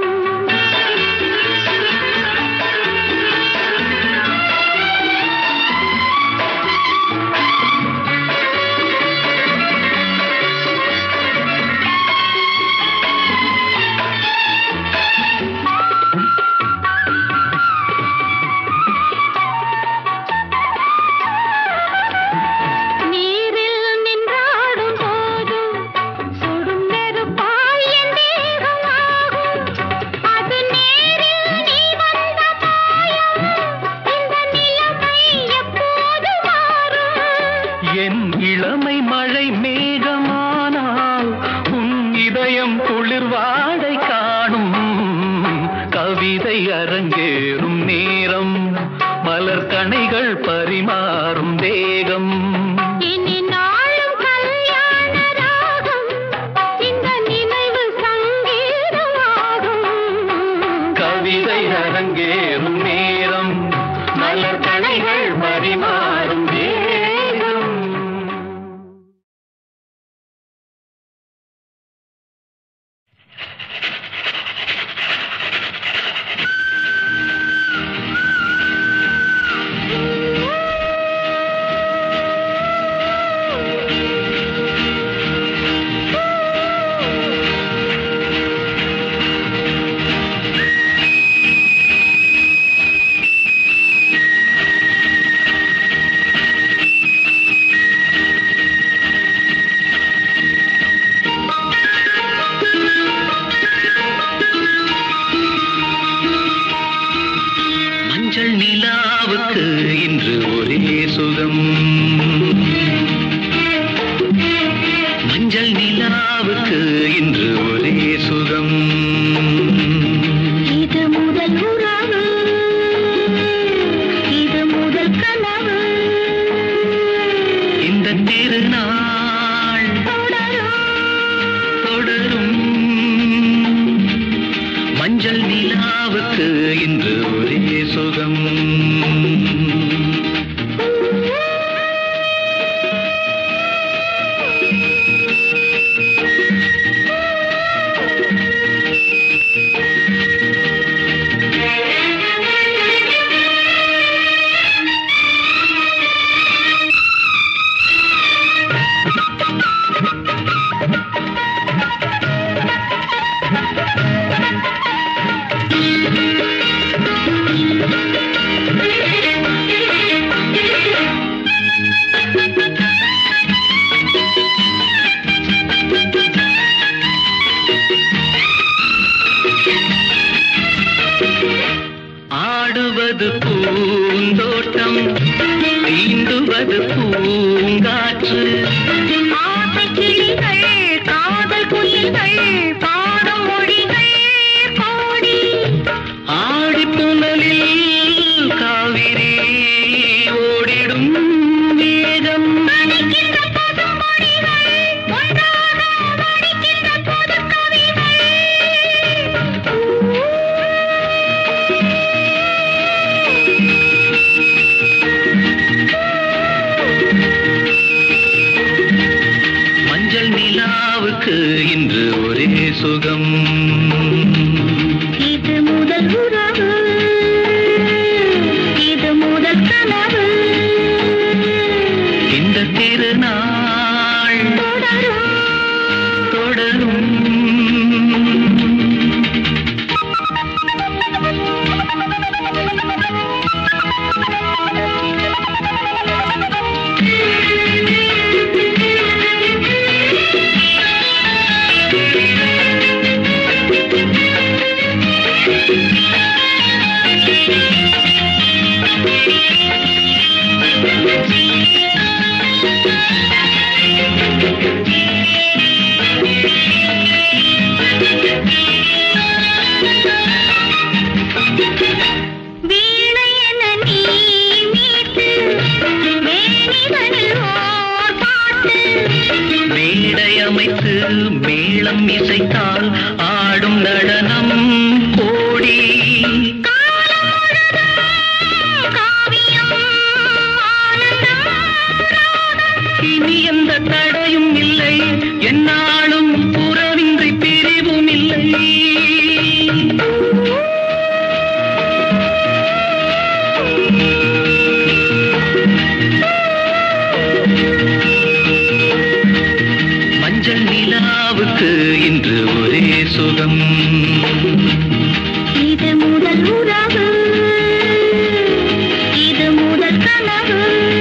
நீரில் நின்றாடும் போதும் சுடும் நெருப்பாய் என் தேகம் ஆகும் அது நேரில் நீ வந்த காயம் இந்த நிலைமை எப்போது மாறும் என் இளமை மழை மேகமானால் உன் இதயம் குளிர்வாடை காணும் கவிதை அரங்கேறும் நேரம் மலர் கணைகள் பரிமாறும் வேகம் இனி நாளும் கல்யாண ராகம் இந்த நினைவு சங்கீதமாகும் கவிதை அரங்கேறும் நேரம் மலர் கணைகள் பரிமாறும் வேகம் மஞ்சள் நிலாவுக்கு இன்று ஒரே சுகம் மஞ்சள் நிலாவுக்கு இன்று ஒரே சுகம் இது முதல் உறவு இது முதல் கனவு இந்த திருநாள் தொடரும் மஞ்சள் நிலாவுக்கு இன்று ஒரே சுகம் ஆடுவது பூந்தோட்டம் தீண்டுவது பூங்காற்று ஆசை கிளிகள் காதல் குயில்கள் பாடும் மொழிகள் பாடி ஆடி புனலில் காவிரி ஓடிடும் வேகம் மணிக்கின்ற பசுமொழிகள் ஒன்றாக மடிக்கின்ற புதுக் கவிகள் மஞ்சள் நிலாவுக்கு இன்று ஒரே சுகம் சுகம் இது முதல் உறவு இது முதல் கனவு இந்த திருநாள் தொடரும் தொடரும் வீணை என நீ மீட்டு வேணிதனில் ஓர் பாட்டு மேடை அமைத்து மேளம் இசைத்தால் ஆடும் நடனம் கோடி காவியம் ஆனந்தம் இனி எந்த தடையும் இல்லை என்னாலும் புறவின்றி பிரிவும் இல்லை மஞ்சள் நிலாவுக்கு இன்று ஒரே சுகம் இது முதல் உறவு இது முதல் கனவு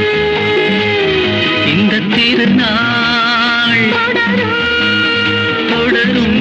இந்த திருநாள் தொடரும் தொடரும்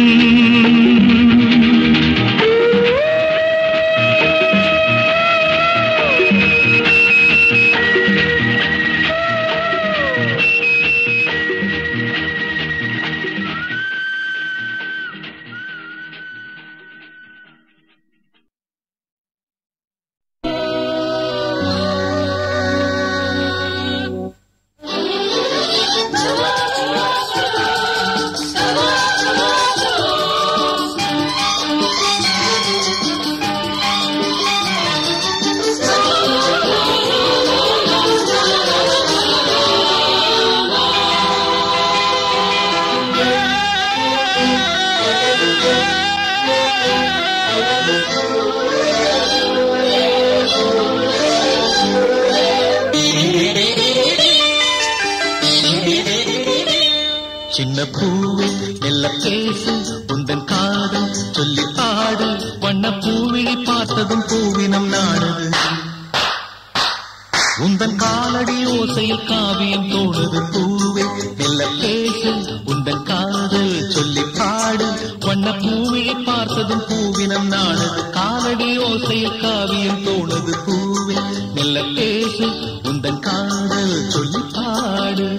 சின்ன பூவே மெல்ல பேசு உந்தன் காதல் சொல்லி பாடு வண்ண பூவிழி பார்த்ததும் பூவினம் நாடுது உந்தன் காலடி ஓசையில் காவியம் தோணுது பூவே மெல்ல பேசு உந்தன் காதல் சொல்லி பாடு வண்ண பூவிழி பார்த்ததும் பூவினம் நாடுது காலடி ஓசையில் காவியம் தோணுது பூவே மெல்ல பேசு உந்தன் காதல் சொல்லி பாடு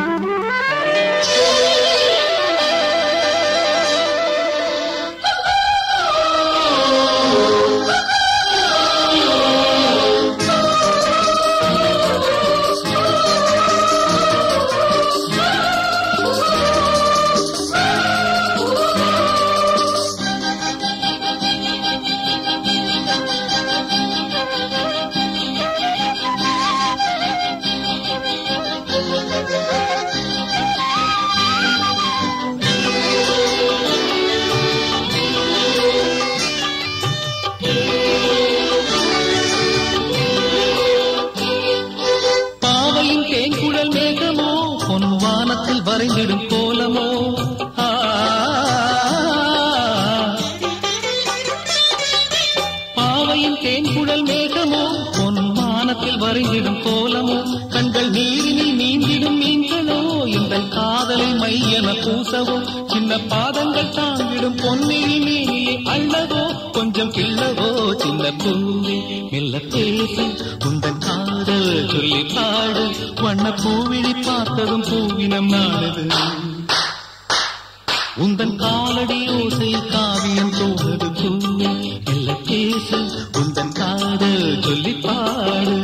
பாவையின் தேங்குழல் மேகமோ பொன் வானத்தில் வரைந்திடும் கோலமோ ஆ. பாவையின் தேன்குழல் மேகமோ பொன் வானத்தில் வரைந்திடும் கோலமோ கண்கள் நீரினில் நீந்திடும் மீன்களோ இந்த காதலை மையென பூசவோ சின்ன பாதங்கள் தாங்கிடும் பொன்னினி மேனிலே அள்ளவோ கொஞ்சம் கிள்ளவோ சின்ன பூவே மெல்ல பேசு உந்தன் காதல் சொல்லி பாடு வண்ண பூவிழி பார்த்ததும் பூவினம் நாடுது உந்தன் காலடி ஓசை காவியம் தோணுது பூவே மெல்ல பேசு உந்தன் காதல் சொல்லி பாடு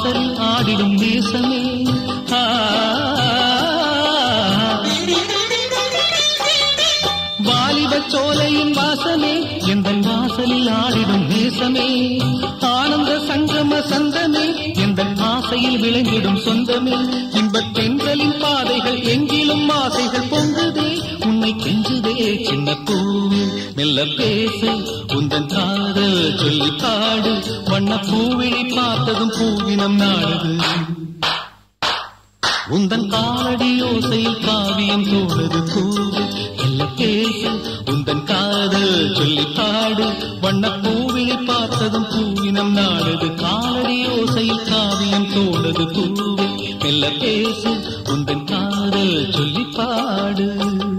வாசலில் ஆடிடும் நேசமே ஆ. வாலிப சோலையின் வாசமே எந்த வாசலில் ஆடிடும் நேசமே ஆனந்த சங்கம சந்தமே எந்த ஆசையில் விளங்கிடும் சொந்தமே இன்பத் தென்றலின் பாதைகள் எங்கிலும் ஆசைகள் பொங்குதே உன்னை கெஞ்சுதே சின்ன பூவே மெல்ல பேசு உந்தன் காதல் சொல்லி பாடு வண்ண பூவிழி பார்த்ததும் பூவினம் நாடுது உந்தன் காலடி ஓசையில் காவியம் தோடுது பூவு எல்ல பேசு உந்தன் காதல் சொல்லி பாடு வண்ண பூவிழி பார்த்ததும் பூவினம் நாடுது காலடி ஓசையில் காவியம் தோடுது பூவு மெல்ல பேசு உந்தன் காதல் சொல்லி பாடு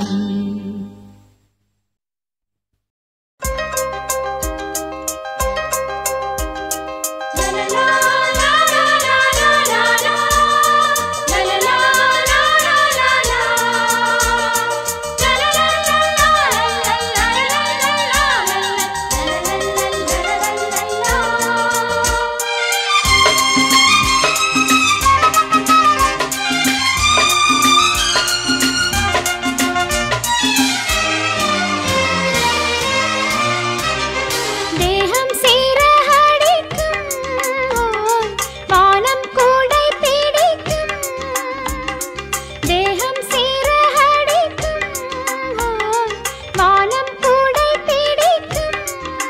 தேகம் சீரகடிக்கும் வானம் கூடை பிடிக்கும் தேகம் சீரகடிக்கும் வானம் கூடை பிடிக்கும்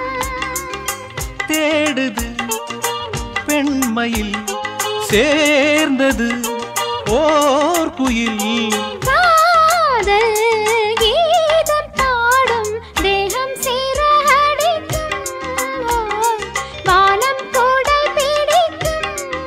தேடுது பெண்மையில் சேர்ந்தது ஓர் குயில் காதல் கீதம் பாடும் தேகம் சீரகடிக்கும் வானம் கூடை பிடிக்கும்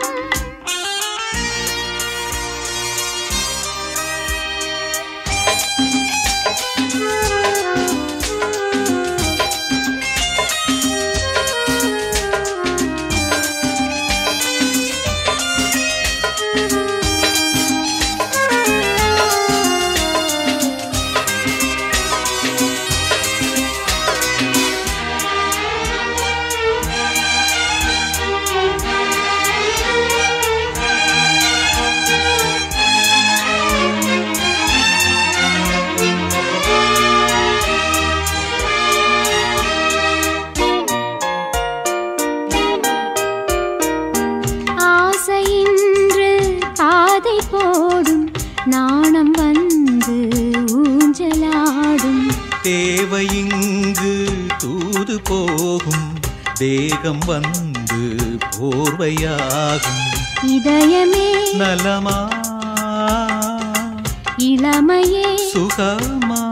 ஆசையின்று பாதை போடும் நாணம் வந்து ஊஞ்சலாடும் தேவையிங்கு தூது போகும் தேகம் வந்து போர்வையாகும் இதயமே நலமா இளமையே சுகமா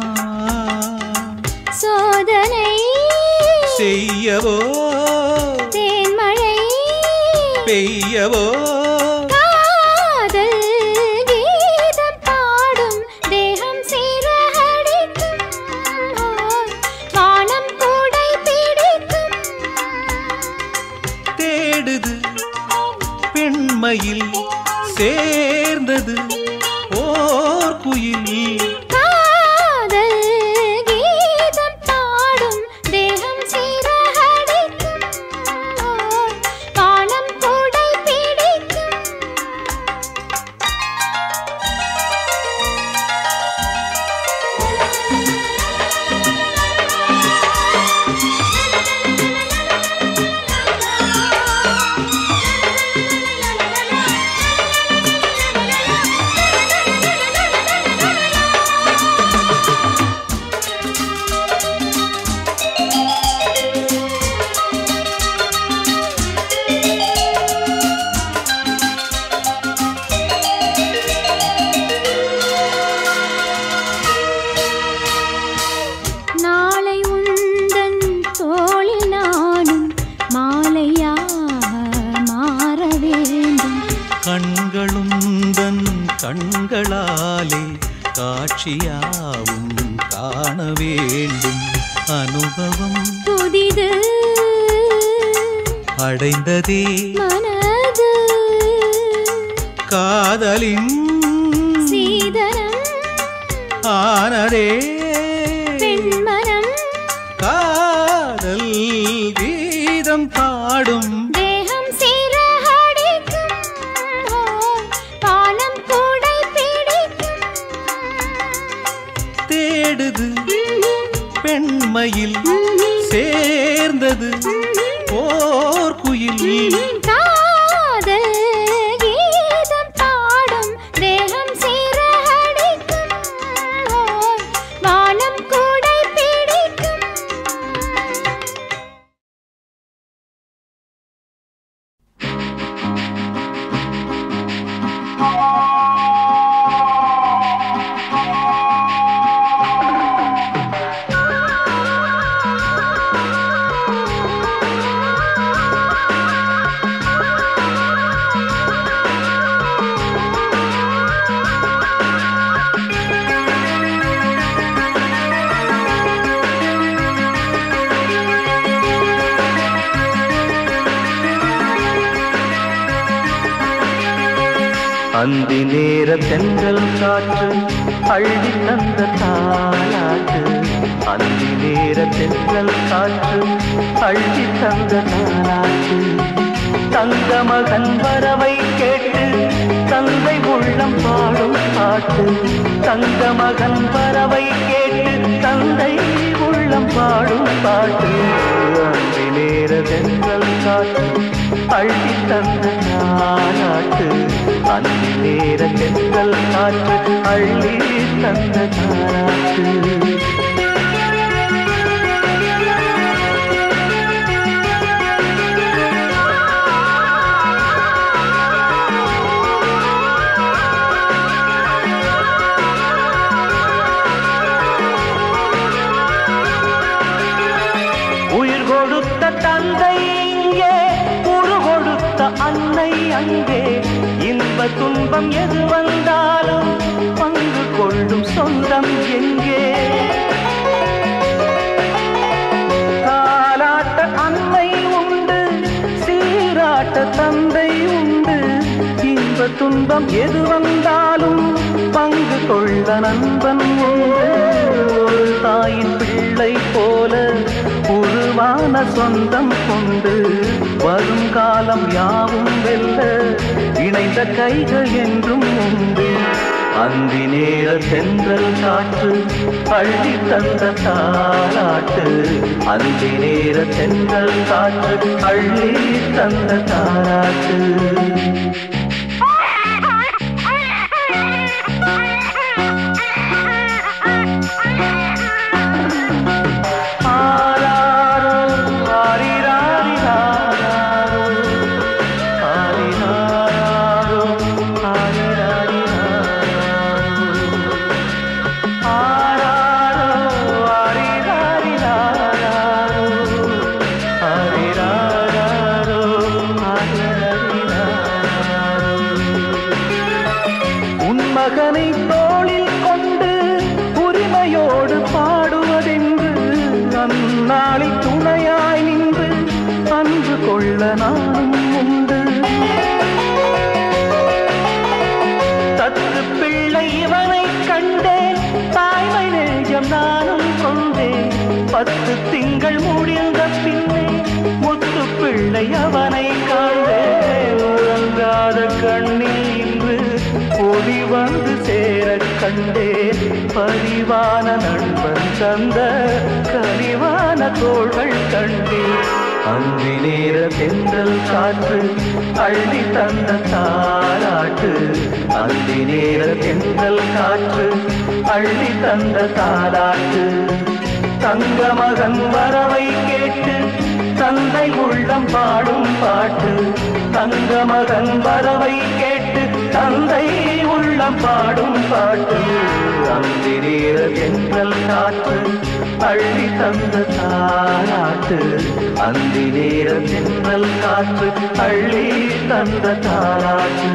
சோதனை செய்யவோ தேன்மழை பெய்யவோ காதல் கீதம் பாடும் தேகம் சீரகடிக்கும் வானம் கூடை பிடிக்கும் தேடுது பெண்மையில் சேர்ந்தது ஓர் குயில் காதல் கீதம் பாடும் தேகம் சீரகடிக்கும் வானம் கூடை பிடிக்கும் நாளை உந்தன் தோளில் நானும் மாலையாக மாற வேண்டும் கண்களுந்தன் கண்களாலே காட்சியாவும் காண வேண்டும் அனுபவம் புதிது அடைந்ததே மனது காதலின் சீதனம் ஆனதே பெண்மனம் காதல் கீதம் பாடும் தேகம் சீரகடிக்கும் மயில் சேர்ந்தது ஓர் குயில் காதல் கீதம் பாடும் தேகம் சீரடிக்கும் ஓர் வானம் கூடை பிடிக்கும் அந்தி நேர தென்றல் காற்று அள்ளி தந்த தாளாட்டு அந்தி நேர தென்றல் காற்று அள்ளி தந்த தாளாட்டு தங்க மகன் வரவை கேட்டு தந்தை உள்ளம் பாடும் பாட்டு தங்க மகன் வரவை கேட்டு தந்தை உள்ளம் பாடும் பாட்டு அந்தி நேர தென்றல் காற்று அள்ளி தந்த தாளாட்டு அந்தி நேர தென்றல் காற்று அள்ளி தந்த தாளாட்டு உயிர் கொடுத்த தந்தை இங்கே உரு கொடுத்த அன்னை அங்கே இன்ப துன்பம் எது வந்தாலும் பங்கு கொள்ளும் சொந்தம் எங்கே தாலாட்ட அன்னை உண்டு சீராட்ட தந்தை உண்டு இன்ப துன்பம் எது வந்தாலும் பங்கு கொள்ள நண்பன் உண்டு ஒரு தாயின் பிள்ளை போல உருவான சொந்தம் கொண்டு வருங்காலம் யாவும் வெல்ல இணைந்த கைகள் என்றும் உண்டு அந்தி நேர சென்றல் காற்று அள்ளி தந்த தாளாட்டு அந்தி நேர சென்றல் காற்று அள்ளி தந்த தாளாட்டு ஆராரோ, ஆரிராரிராரோ, ஆரிராராரோ, ஆரிராரிராரோ. ஆராரோ, ஆரிராரிராரோ, ஆரிராராரோ, ஆரிராரிராரோ. உன் மகனை தோளில் கொண்டு உரிமையோடு பாடுவதென்று அந்நாளில் துணையாய் நின்று அன்பு கொள்ள நானும் உண்டு தத்து பிள்ளை இவனை கண்டேன் தாய்மை நெஞ்சம் நானும் கொண்டேன் பத்து திங்கள் முடிந்த பின்னே முத்து பிள்ளை அவனை காண்டேன் உறங்காத கண்ணில் இன்று ஒளி வந்து சேர கண்டேன் பரிவான நண்பன் தந்த கனிவான தோள்கள் கண்டேன் அந்தி நேர தென்றல் காற்று அள்ளி தந்த தாளாட்டு அந்தி நேர தென்றல் காற்று அள்ளி தந்த தாளாட்டு தங்க மகன் வரவை கேட்டு தந்தை உள்ளம் பாடும் பாட்டு தங்க மகன் வரவை கேட்டு தந்தை உள்ளம் பாடும் பாட்டு அந்தி நேர தென்றல் காற்று அள்ளி தந்த தாராட்டு அந்தி நேர தென்றல் காற்று அள்ளி தந்த தாராட்டு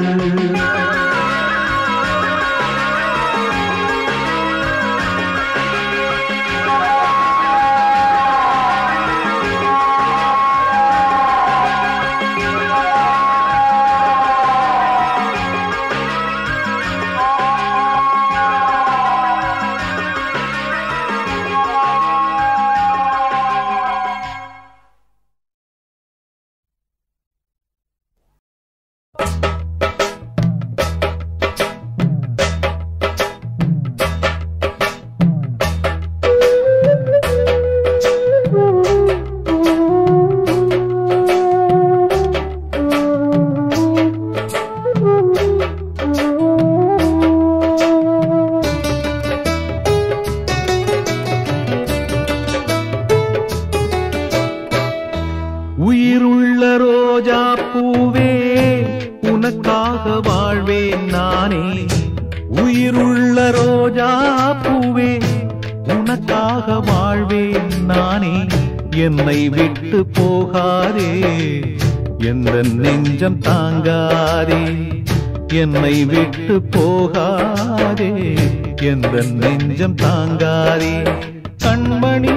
நானே உயிருள்ள ரோஜா பூவே உனக்காக வாழ்வேன் நானே என்னை விட்டு போகாதே எந்த நெஞ்சம் தாங்காதே என்னை விட்டு போகாதே எந்த நெஞ்சம் தாங்காதே கண்மணி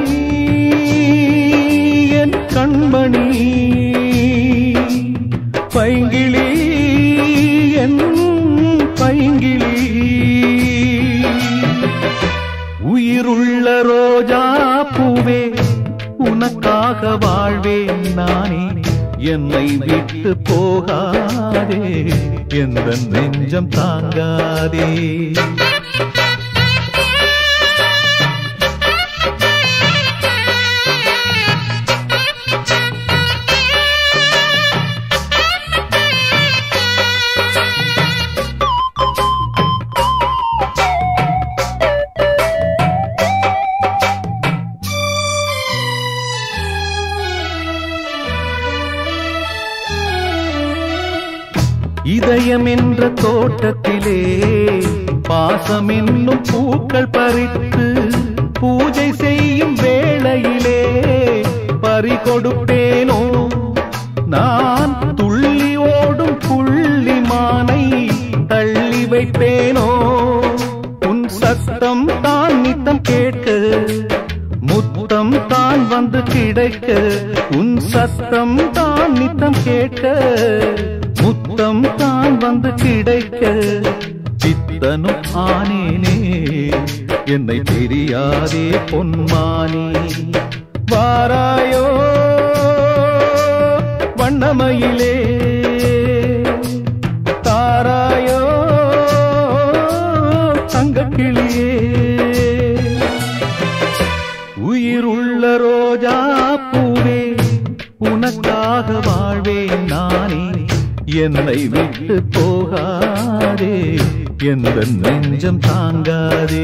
என் கண்மணி பைங்கிளி என் பைங்கிளி உயிருள்ள ரோஜா பூவே உனக்காக வாழ்வேன் நானே என்னை விட்டு போகாதே எந்த நெஞ்சம் தாங்காதே இதயம் என்ற தோட்டத்திலே பாசம் என்னும் பூக்கள் பறித்து பூஜை செய்யும் வேளையிலே பறி கொடுப்பேனோ நான் துள்ளி ஓடும் புள்ளி மானை தள்ளி வைப்பேனோ உன் சத்தம் தான் நித்தம் கேட்க முத்தம் தான் வந்து கிடைக்க உன் சத்தம் தான் நித்தம் கேட்க முத்தம் தான் வந்து கிடைக்க சித்தனும் ஆனேனே என்னை தெரியாதே பொன்மானே வாராயோ வண்ணமயிலே தாராயோ தங்கக்கிளியே உயிருள்ள ரோஜா பூவே உனக்காக வாழ்வேன் நானே என்னை விட்டு போகாதே எந்த நெஞ்சம் தாங்காதே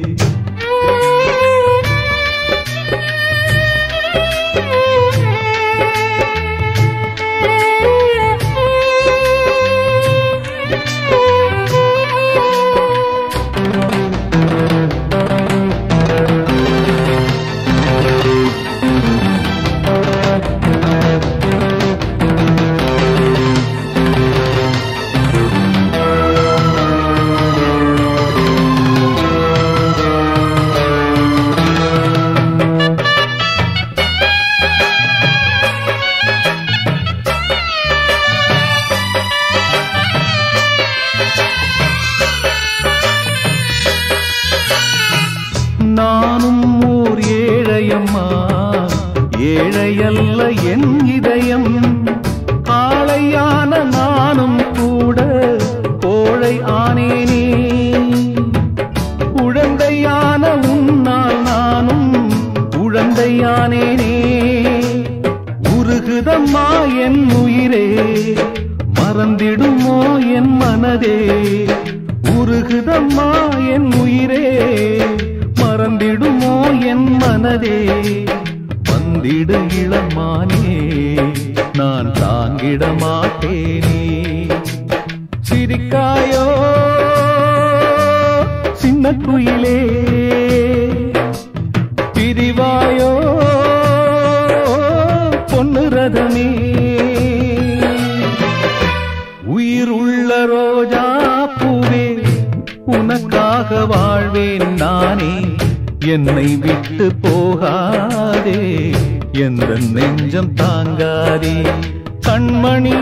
நானும் ஓர் ஏழையம்மா ஏழையல்ல என் இதயம் காளையான நானும் கூட கோழை ஆனேனே குழந்தையான உன்னால் நானும் குழந்தையானேனே உருகுதம்மா என் உயிரே மறந்திடுமோ என் மனதே உருகுதம்மா என் உயிரே மறந்திடுமோ என் மனதே வந்திடு இளமானே நான் தாங்கிட மாட்டேனே சிரிக்காயோ சின்ன குயிலே பிரிவாயோ பொன்னு ரதமே உயிர் உள்ள ரோஜா பூவே உனக்காக வாழ்வேன் நானே என்னை விட்டு போகாதே எந்த நெஞ்சம் தாங்காதே கண்மணி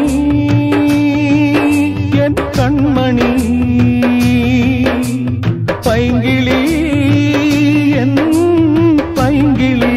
என் கண்மணி பைங்கிளி என் பைங்கிளி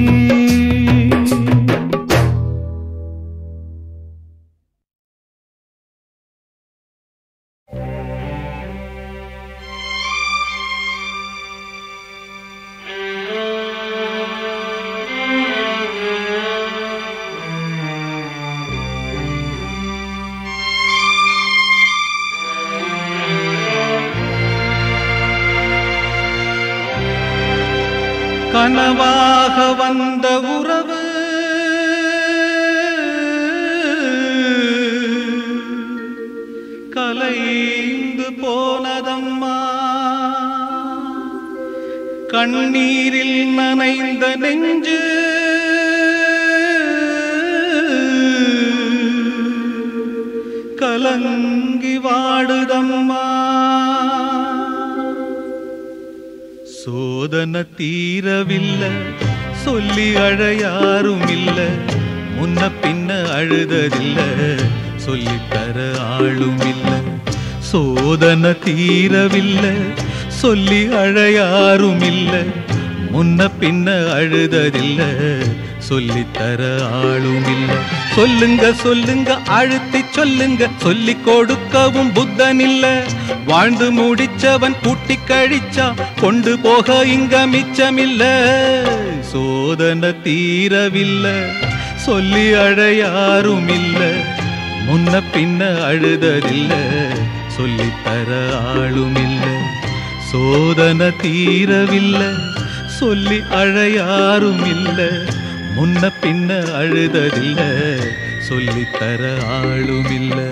கனவாக வந்த உறவு கலைந்து போன போனதம்மா கண்ணீரில் நனைந்த நெஞ்சு கலங்கி வாடுதம்மா சோதன தீரவில்லை சொல்லி அழையாரும் இல்ல முன்ன பின்ன அழுததில்ல சொல்லித்தர ஆளும் இல்ல சோதன தீரவில்லை சொல்லி அழையாரும் இல்ல முன்ன பின்ன அழுததில்ல சொல்லித்தர ஆளும் இல்ல சொல்லுங்க சொல்லுங்க அழுத்தி சொல்லுங்க சொல்லி கொடுக்கவும் புத்தன் இல்ல வாழ்ந்து முடிச்சவன் கூட்டி கழிச்சா கொண்டு போக இங்க மிச்சமில்ல சோதனை தீரவில்லை சொல்லி அழையாரும் இல்ல முன்ன பின்ன அழுததில்ல சொல்லித்தர ஆளும் இல்ல சோதனை தீரவில்லை சொல்லி அழையாரும் இல்ல முன்ன பின்ன அழுததில்ல சொல்லித்தர ஆளும் இல்லை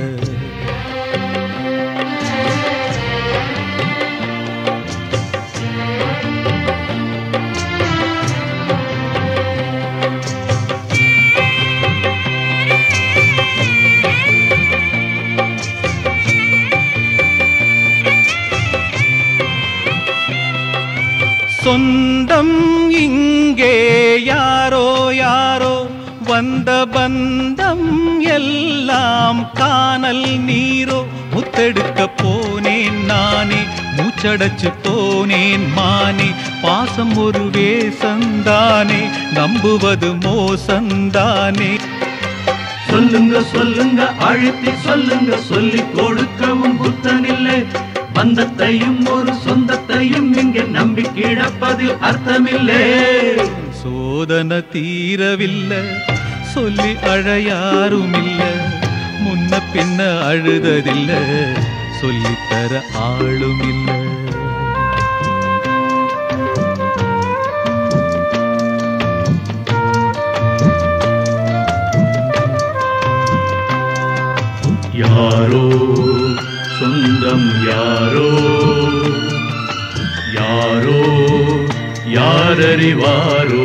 சொந்தம் இங்கே யாரோ யாரோ வந்த பந்தம் எல்லாம் காணல் நீரோ முத்தெடுக்க போனேன் நானே மூச்சடைச்சு போனேன் மானே பாசம் ஒரு வேசந்தானே நம்புவது மோசந்தானே சொல்லுங்க சொல்லுங்க அழுத்தி சொல்லுங்க சொல்லி கொடுக்கவும் புத்தனில்லை பந்தத்தையும் ஒரு சொந்தத்தையும் இங்கே நம்பி கிடப்பதில் அர்த்தமில்லை சோதனை தீரவில்லை சொல்லி அழையாரும் இல்ல முன்ன பின்ன அழுததில்ல சொல்லித்தர ஆளும் இல்லை யாரோ சொந்தம் யாரோ யாரோ யாரறிவாரோ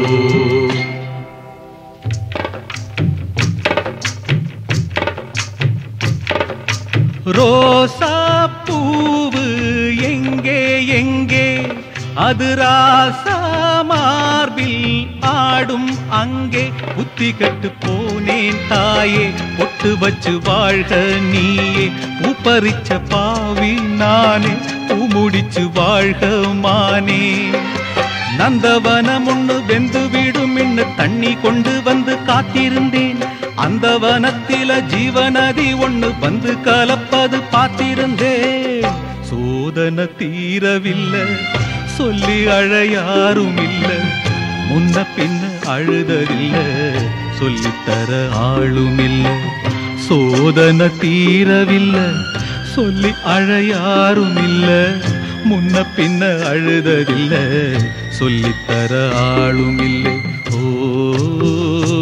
ரோசா பூவு எங்கே எங்கே அது ராசா மார்பில் ஆடும் அங்கே புத்தி கட்டு போனேன் தாயே பொட்டு வச்சு வாழ்க நீயே பூப்பறிச்ச பாவி நானே பூ முடிச்சு வாழ்க மானே நந்தவனம் ஒண்ணு வெந்து விடும் இன்னு தண்ணி கொண்டு வந்து காத்திருந்தேன் அந்த வனத்தில ஜீவநதி ஒண்ணு வந்து கலப்பது பார்த்திருந்தேன் சோதனை தீரவில்லை சொல்லி அழையாரும் இல்ல முன்ன பின்ன அழுததில்ல சொல்லித்தர ஆளும் இல்ல சோதனை தீரவில்லை சொல்லி அழையாரும் இல்ல முன்ன பின்ன அழுததில்ல சொல்லித்தர ஆளும் இல்லை ஓ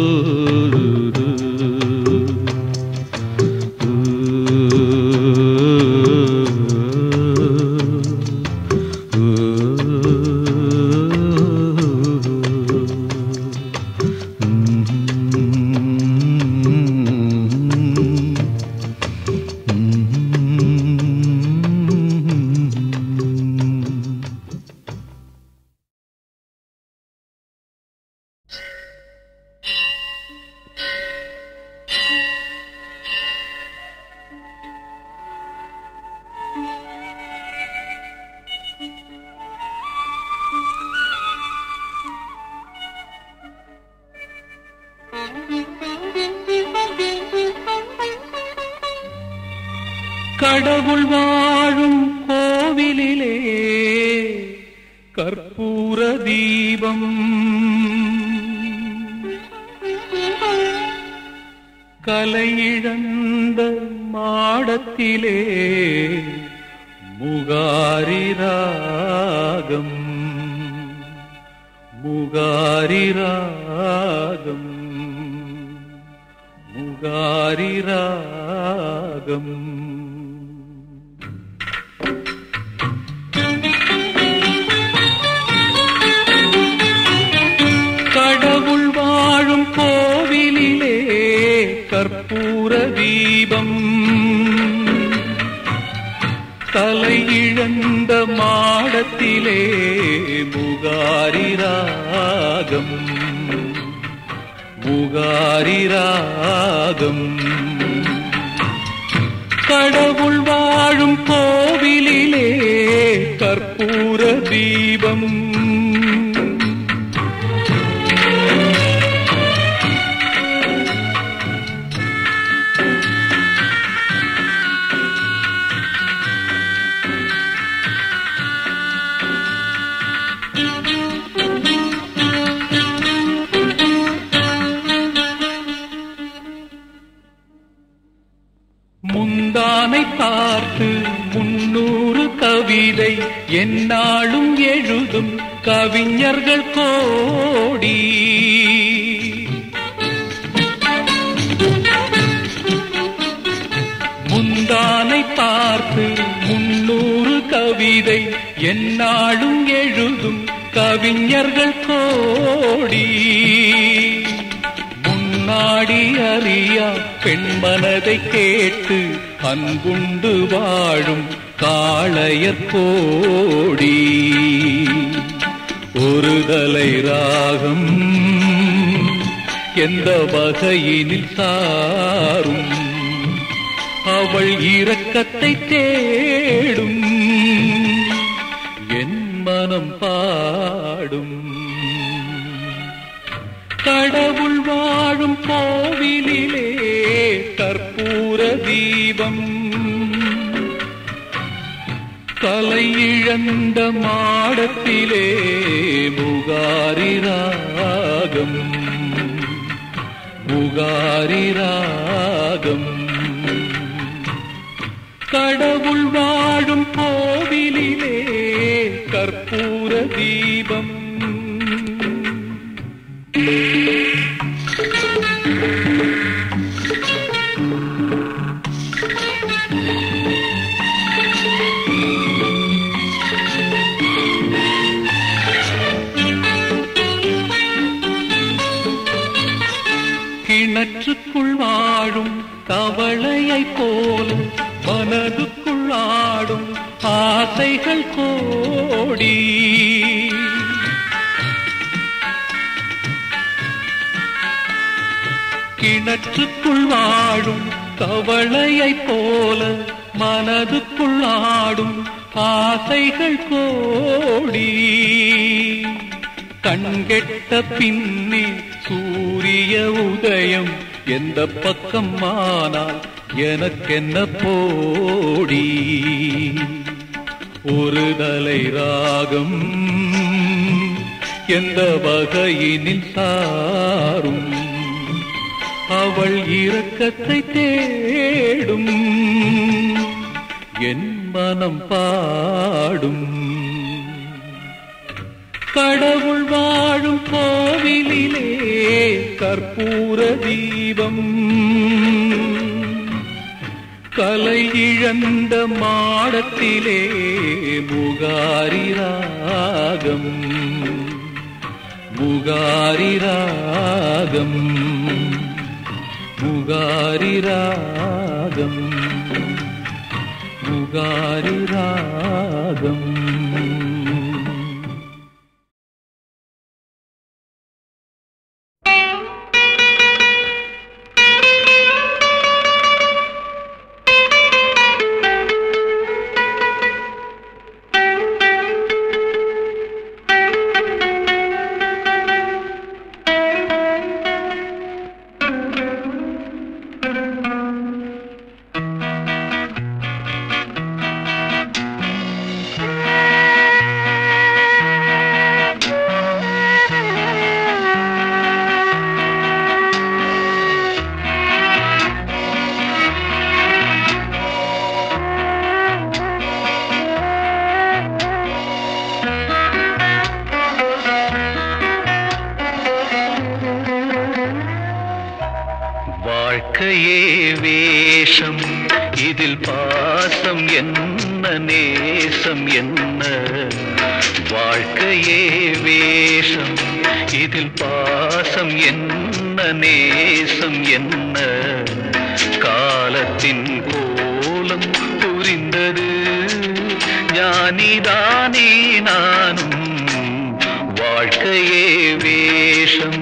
கடவுள் வாழும் கோவிலிலே கற்பூர தீபம் கலையிழந்த மாடத்திலே முகாரி ராகம் முகாரி ராகம் முகாரி ராகம் கலை இழந்த மாடத்திலே முகாரி ராகம் முகாரி ராகம் கடவுள் வாழும் கோவிலிலே கற்பூர தீபம் முந்தானை பார்த்து முன்னூறு கவிதை எந்நாளும் எழுதும் கவிஞர்கள் கோடி முந்தானை பார்த்து முன்னூறு கவிதை எந்நாளும் எழுதும் கவிஞர்கள் கோடி முன்னாடி அறியா பெண் மனதை கேட்டு அன்புண்டு வாழும் காளையர் கோடி ஒரு தலை ராகம் எந்த வகையினில் சாரும் அவள் இரக்கத்தை தேடும் என் மனம் பாடும் கடவுள் வாழும் கோவிலிலே கற்பூர தீபம் கலை இழந்த மாடத்திலே முகாரி ராகம் முகாரி ராகம் கடவுள் வாழும் கோவிலிலே கற்பூர தீபம் கிணற்றுக்குள் வாழும் தவளையைப் போல மனதுக்குள் ஆடும் ஆசைகள் கோடி கிணற்றுக்குள் வாழும் தவளையைப் போல மனதுக்குள் ஆடும் ஆசைகள் கோடி கண்கெட்ட பின்னே சூரிய உதயம் எந்த பக்கம் ஆனால் எனக்கென்ன போடி ஒரு தலை ராகம் எந்த வகையினில் சாரும் அவள் இரக்கத்தை தேடும் என் மனம் பாடும் கடவுள் வாழும் கோவிலிலே கற்பூர தீபம் கலை இழந்த மாடத்திலே முகாரி ராகம் முகாரி ராகம் முகாரி ராகம் முகாரி ராகம் வாழ்க்கையே வேஷம் இதில் பாசம் என்ன நேசம் என்ன வாழ்க்கையே வேஷம் இதில் பாசம் என்ன நேசம் என்ன காலத்தின் கோலம் புரிந்தது ஞானிதானே நானும் வாழ்க்கையே வேஷம்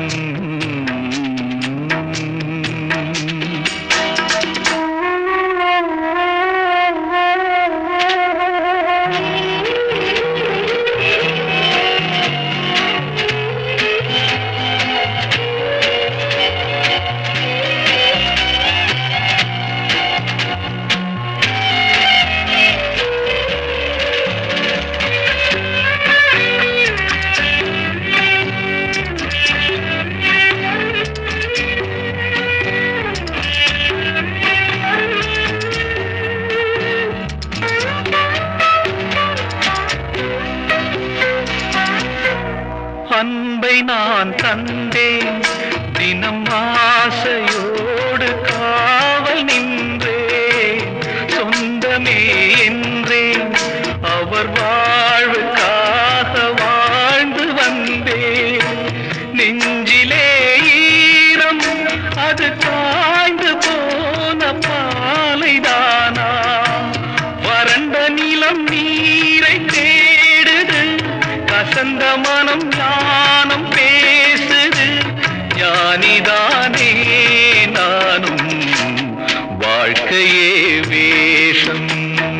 அன்பை நான் தந்தேன் தினம் ஆசையோடு காவல் நின்றேன் சொந்தமே என்றேன் அவர் வாழ்வுக்காக வாழ்ந்து வந்தேன் நெஞ்சிலே ஈரம் அது காய்ந்து போன பாலைதானா வறண்ட நிலம் நீரை தேடுது கசந்த மனம் ஞானம் பேசுது ஞானிதானே நானும் வாழ்க்கையே வேஷம்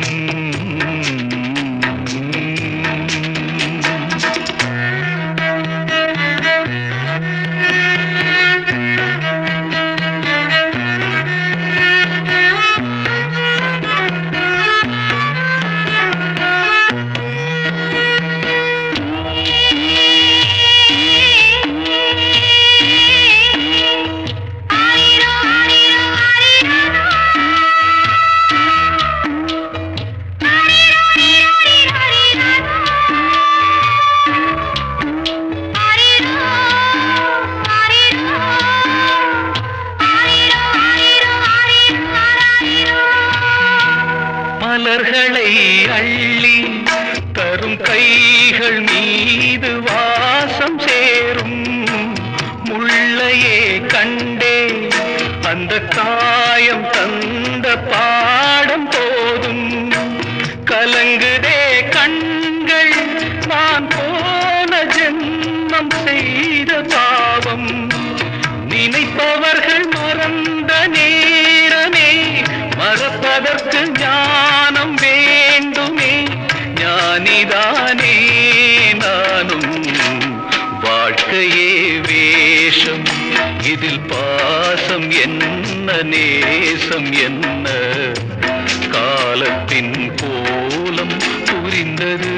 மலர்களை அள்ளி தரும் கைகள் மீது வாசம் சேரும் முள்ளையே கண்டே அந்த காயம் தந்த பாடம் போதும் கலங்குதே கண்கள் நான் போன ஜென்மம் செய்த பாவம் நினைப்பவர்கள் மறந்த நேரமே மறப்பதற்கு ஞானம் வேண்டுமே ஞானிதானே நானும் வாழ்க்கையே வேஷம் இதில் பாசம் என்ன நேசம் என்ன காலத்தின் கோலம் புரிந்தது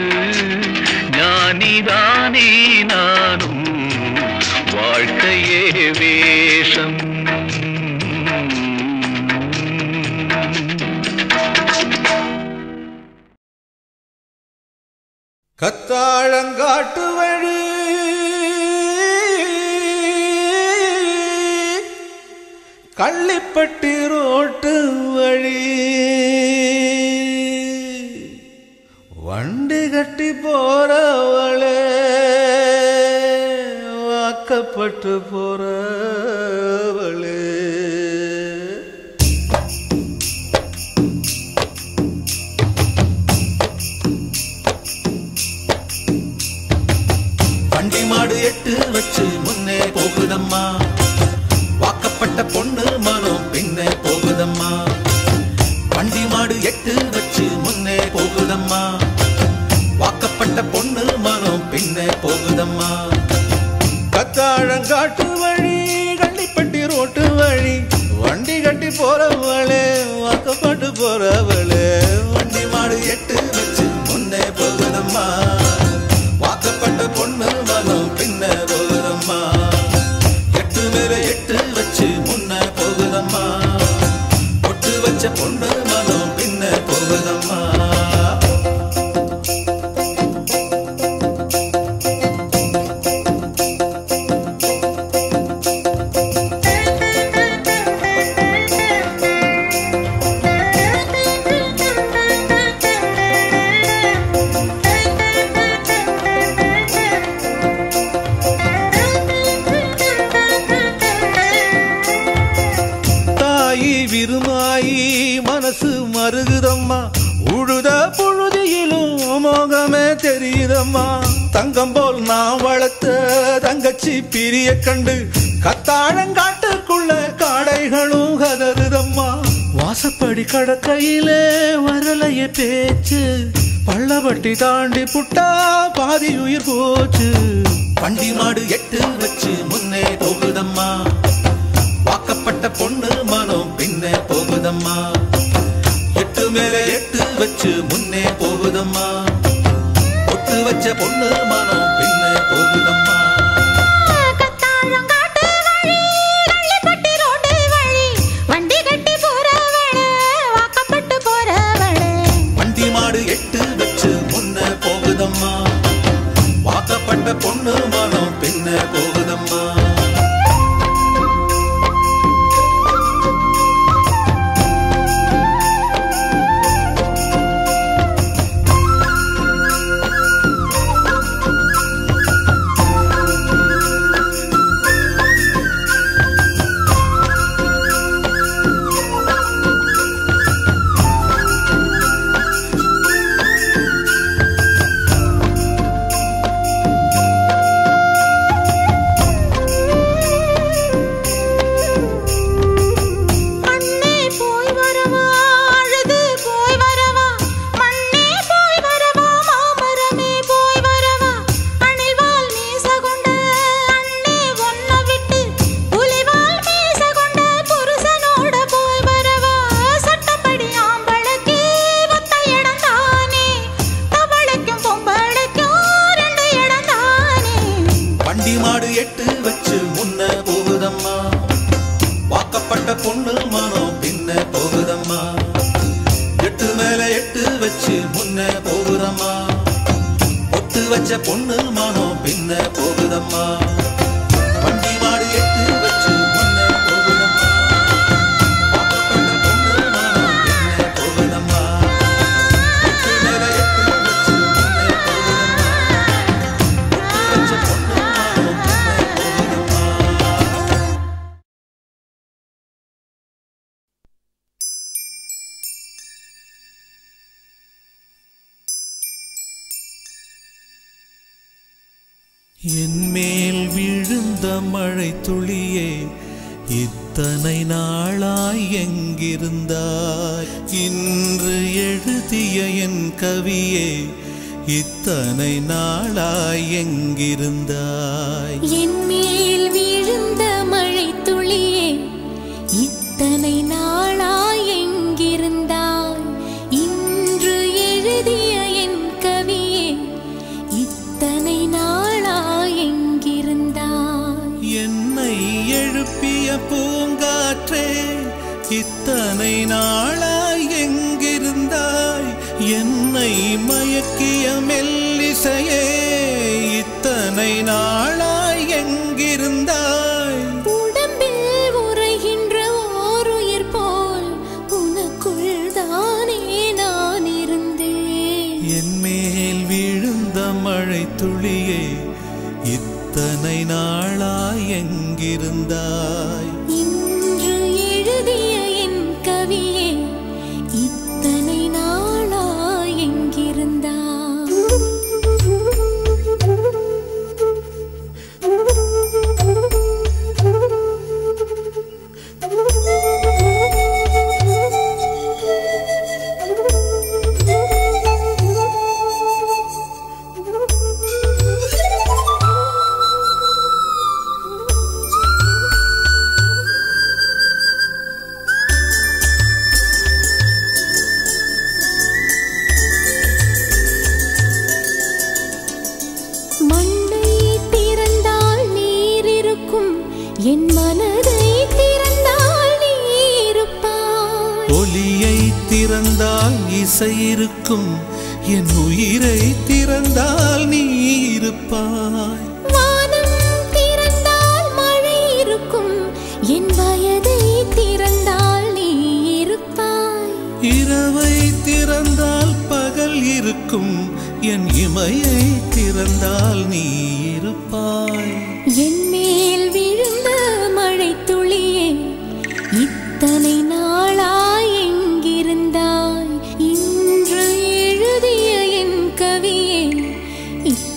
ஞானிதானே நானும் வாழ்க்கையே வேஷம் கத்தாழங்காட்டு வழி கள்ளிப்பட்டி ரோட்டு வழி வண்டி கட்டி போறவளே வாக்கப்பட்டு போறவளே வண்டி மாடு எட்டு வச்சு முன்னே போகுதம்மா வாக்கப்பட்ட பொண்ணு மனம் பின்னே போகுதம்மா வண்டி மாடு எட்டு வச்சு முன்னே போகுதம்மா வாக்கப்பட்ட பொண்ணு மனம் பின்னே போகுதம்மா கத்தாழங்காட்டு வழி கள்ளிப்பட்டி ரோட்டு வழி வண்டி கட்டி போறவளே வாக்கப்பட்டு போறவளே வண்டி மாடு எட்டு வச்சு முன்னே போகுதம்மா வாக்கப்பட்ட பொண்ணு மனம் பின்ன போகுதம்மா எட்டு மேல எட்டு வச்சு முன்ன போகுதம்மா பொட்டு வச்ச பொண்ணு மனம் பின்ன போகுதம்மா Thank you. கதறுதம்மா தங்கம் போல் நான் வளர்த்த தங்கச்சி பிரிய கண்டு கத்தாழங்காட்டுக்குள்ள காடைகளும் கதறுதம்மா வாசப்படி கடக்கையிலே வரலைய பேச்சு பள்ளவட்டி தாண்டி புட்டா பாதி உயிர் போச்சு வண்டி மாடு எட்டு வச்சு முன்னே போகுதம்மா வாக்கப்பட்ட பொண்ணு மனம் பின்னே போகுதம்மா எட்டு மேல எட்டு வச்சு முன்னே போகுதம்மா ஒட்டு வச்ச பொண்ணு மனம் பின்னே போகுதம்மா கத்தாழங்காட்டு வழி, கள்ளிப்பட்டி ரோட்டு வழி, வண்டி கட்டி போறவளே, வாக்கப்பட்டு போறவளே. வண்டி மாடு எட்டு வச்சு முன்னே போகுதம்மா வாக்கப்பட்ட பொண்ணு மனம் பின்னே போகுதம்மா அண்ணே போய் வரவா, அழுது போய் வரவா, மண்ணே போய் வரவா, மாமரமே போய் வரவா, அணில்வால் மீச கொண்ட அண்ணே ஒன்ன விட்டு, புலிவால் மீச கொண்ட புருஷனோட போய் வரவா, சட்டப்படி ஆம்பளைக்கு ஒத்த இடம் தானே, தவளைக்கும் பொம்பளைக்கும் ரெண்டு இடம் தானே. வண்டி மாடு எட்டு வச்சு முன்ன போகுதம்மா வாக்கப்பட்ட பொண்ணு மனம் பின்ன போகுதம்மா எட்டு மேல எட்டு வச்சு முன்ன போகுதம்மா ஒட்டு வச்ச பொண்ணு மனம் பின்ன போகுதம்மா வண்டி மாடு எட்டு வச்சு முன்ன போகுதம்மா வாக்கப்பட்ட பொண்ணு மனம் பின்ன போகுதம்மா எட்டு மேல எட்டு வச்சு முன்ன போகுதம்மா ஒட்டு வச்ச பொண்ணு மனம் பின்ன போகுதம்மா என் மேல் விழுந்த மழை துளியே இத்தனை நாளாய் எங்கிருந்தாய் இன்று எழுதிய என் கவியே இத்தனை நாளாய் எங்கிருந்தாய் என் மேல் விழுந்த மழை துளியே இத்தனை நாளாய் எங்கிருந்தாய் இன்று எழுதிய என் கவியே இத்தனை நாளாய் எங்கிருந்தாய் என்னை எழுப்பிய பூங்காற்றே இத்தனை நாளாய் எங்கிருந்தாய் என்னை மயக்கிய மெல்லிசையே இத்தனை நாளாய் எங்கிருந்தாய் உடம்பில் உறைகின்ற ஓர் உயிர் போல் உனக்குள் தானே நான் இருந்தேன் என் மேல் விழுந்த மழை துளியே இத்தனை நாளாய் எங்கிருந்தாய் இன்று எழுதிய என் கவியே இத்தனை நாளாய் மண்ணை திறந்தால் நீர் இருக்கும் என் மனதை திறந்தால் நீ இருப்பாய் ஒலியை திறந்தால் இசை இருக்கும் என் உயிரை திறந்தால் நீ இருப்பாய் வானம் திறந்தால் மழை இருக்கும் என் வயதை திறந்தால் நீ இருப்பாய் இரவை திறந்தால் பகல் இருக்கும் என் இமையை திறந்தால் நீ இருப்பாய் என் மேல் விழுந்த மழை துளியே இத்தனை நாளாய் எங்கிருந்தாய் இன்று எழுதிய என் கவியே இத்தனை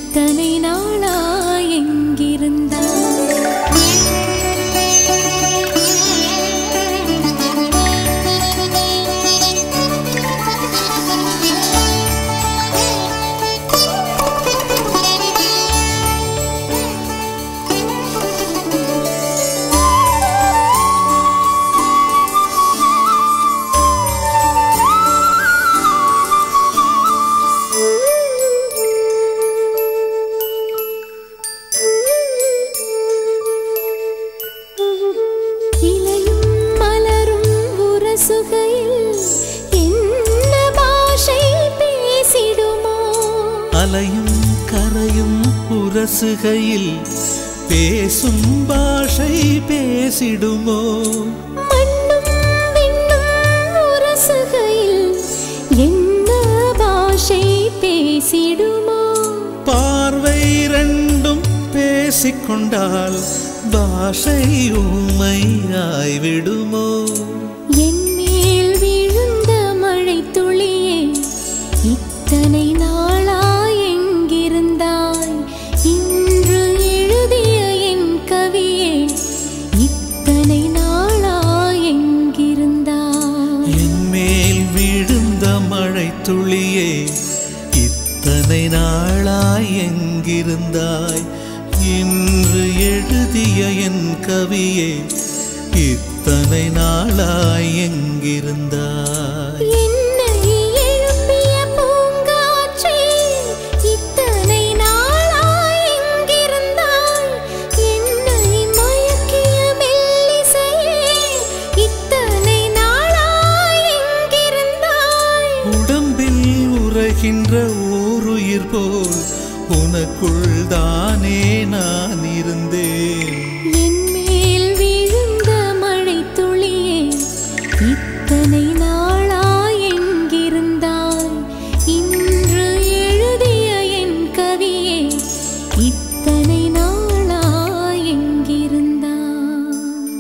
அலையும் கரையும் உரசுகையில் பேசும் பாஷை பேசிடுமோ மண்ணும் விண்ணும் உரசுகையில் என்ன பாஷை பேசிடுமோ பார்வை ரெண்டும் பேசிக்கொண்டால் பாஷை ஊமையாய்விடுமோ என் மேல் விழுந்த மழை துளியே இத்தனை நாளா எங்கிருந்தாய் இன்று எழுதிய என் கவியே இத்தனை நாளா எங்கிருந்தாய் என் மேல் விழுந்த மழை துளியே இத்தனை நாளாய் எங்கிருந்தாய் இன்று எழுதிய என் கவியே இத்தனை நாளாய் எங்கிருந்தாய் என்னை எழுப்பிய பூங்காற்றே இத்தனை நாளாய் எங்கிருந்தாய் என்னை மயக்கிய மெல்லிசையே இத்தனை நாளாய் எங்கிருந்தாய் உடம்பில் உறைகின்ற ஓருயிர் போல் உனக்குள் தானே நான் இருந்தேன் என் மேல் விழுந்த மழை துளியே இத்தனை நாளாய் எங்கிருந்தாய் இன்று எழுதிய என் கவியே இத்தனை நாளாய் எங்கிருந்தாய்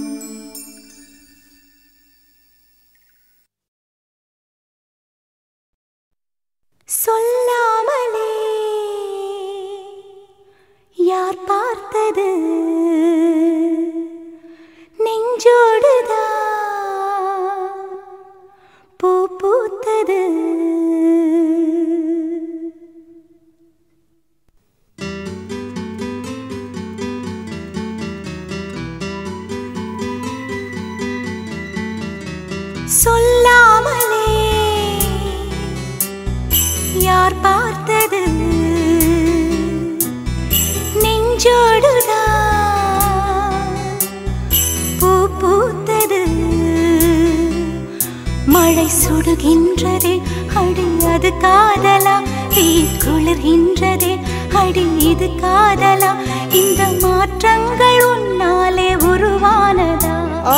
சொல்லாமலே யார் பார்த்தது நெஞ்சோடுதான் பூ பூத்தது சொல்லாமலே யார் பார்த்தது நெஞ்சோடுதான் பூ பூத்தது மழை சுடுகின்றதே அடி அது காதலா தீ குளிர்கின்றதே அடி இது காதலா இந்த மாற்றங்கள் உன்னாலே உருவானதா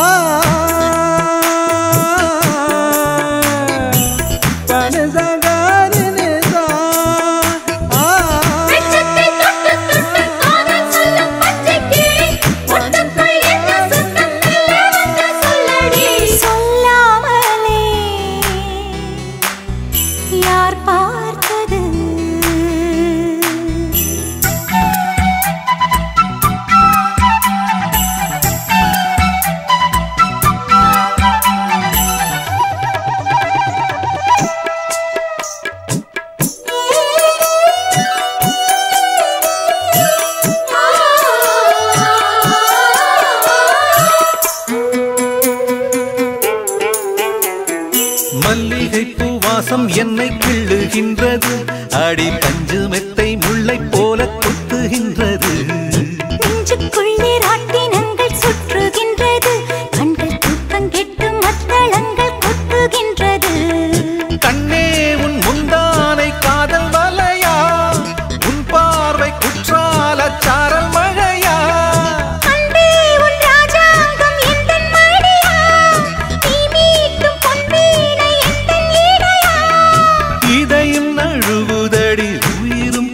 வெச்சத்தை தொட்டு தொட்டு காதல் சொல்லும் பச்சை கிளி ஒட்டுக்குள் என்ன சுத்தம் இல்லை வந்து சொல்லடி சொல்லாமலே யார் பார்த்தது மல்லிகை பூவாசம் என்னை கிள்ளுகின்றது அடி பஞ்சு மெத்தை முல்லை போல குத்துகின்றது நெஞ்சுக்குள்ளே ராட்டினங்கள் சுற்றுகின்றது கண்கள் தூக்கம் கெட்டு மத்தளங்கள் கொட்டுகின்றது கண்ணே உன் முந்தானை காதல் வலையா உன் பார்வை குற்றால சாரல் மழையா அன்பே உன் ராஜாங்கம் எந்தன் மடியா நீ மீட்டும் பொன்வீணை எந்தன் ஈடையா இதயம் நழுவுதடி உயிரும்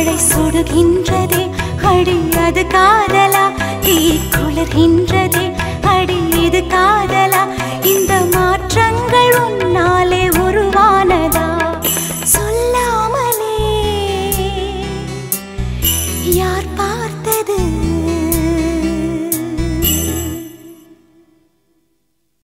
மழை சுடுகின்றதே அடி அது காதலா தீ குளிர்கின்றதே அடி இது காதலா இந்த மாற்றங்கள் உன்னாலே உருவானதா சொல்லாமலே யார் பா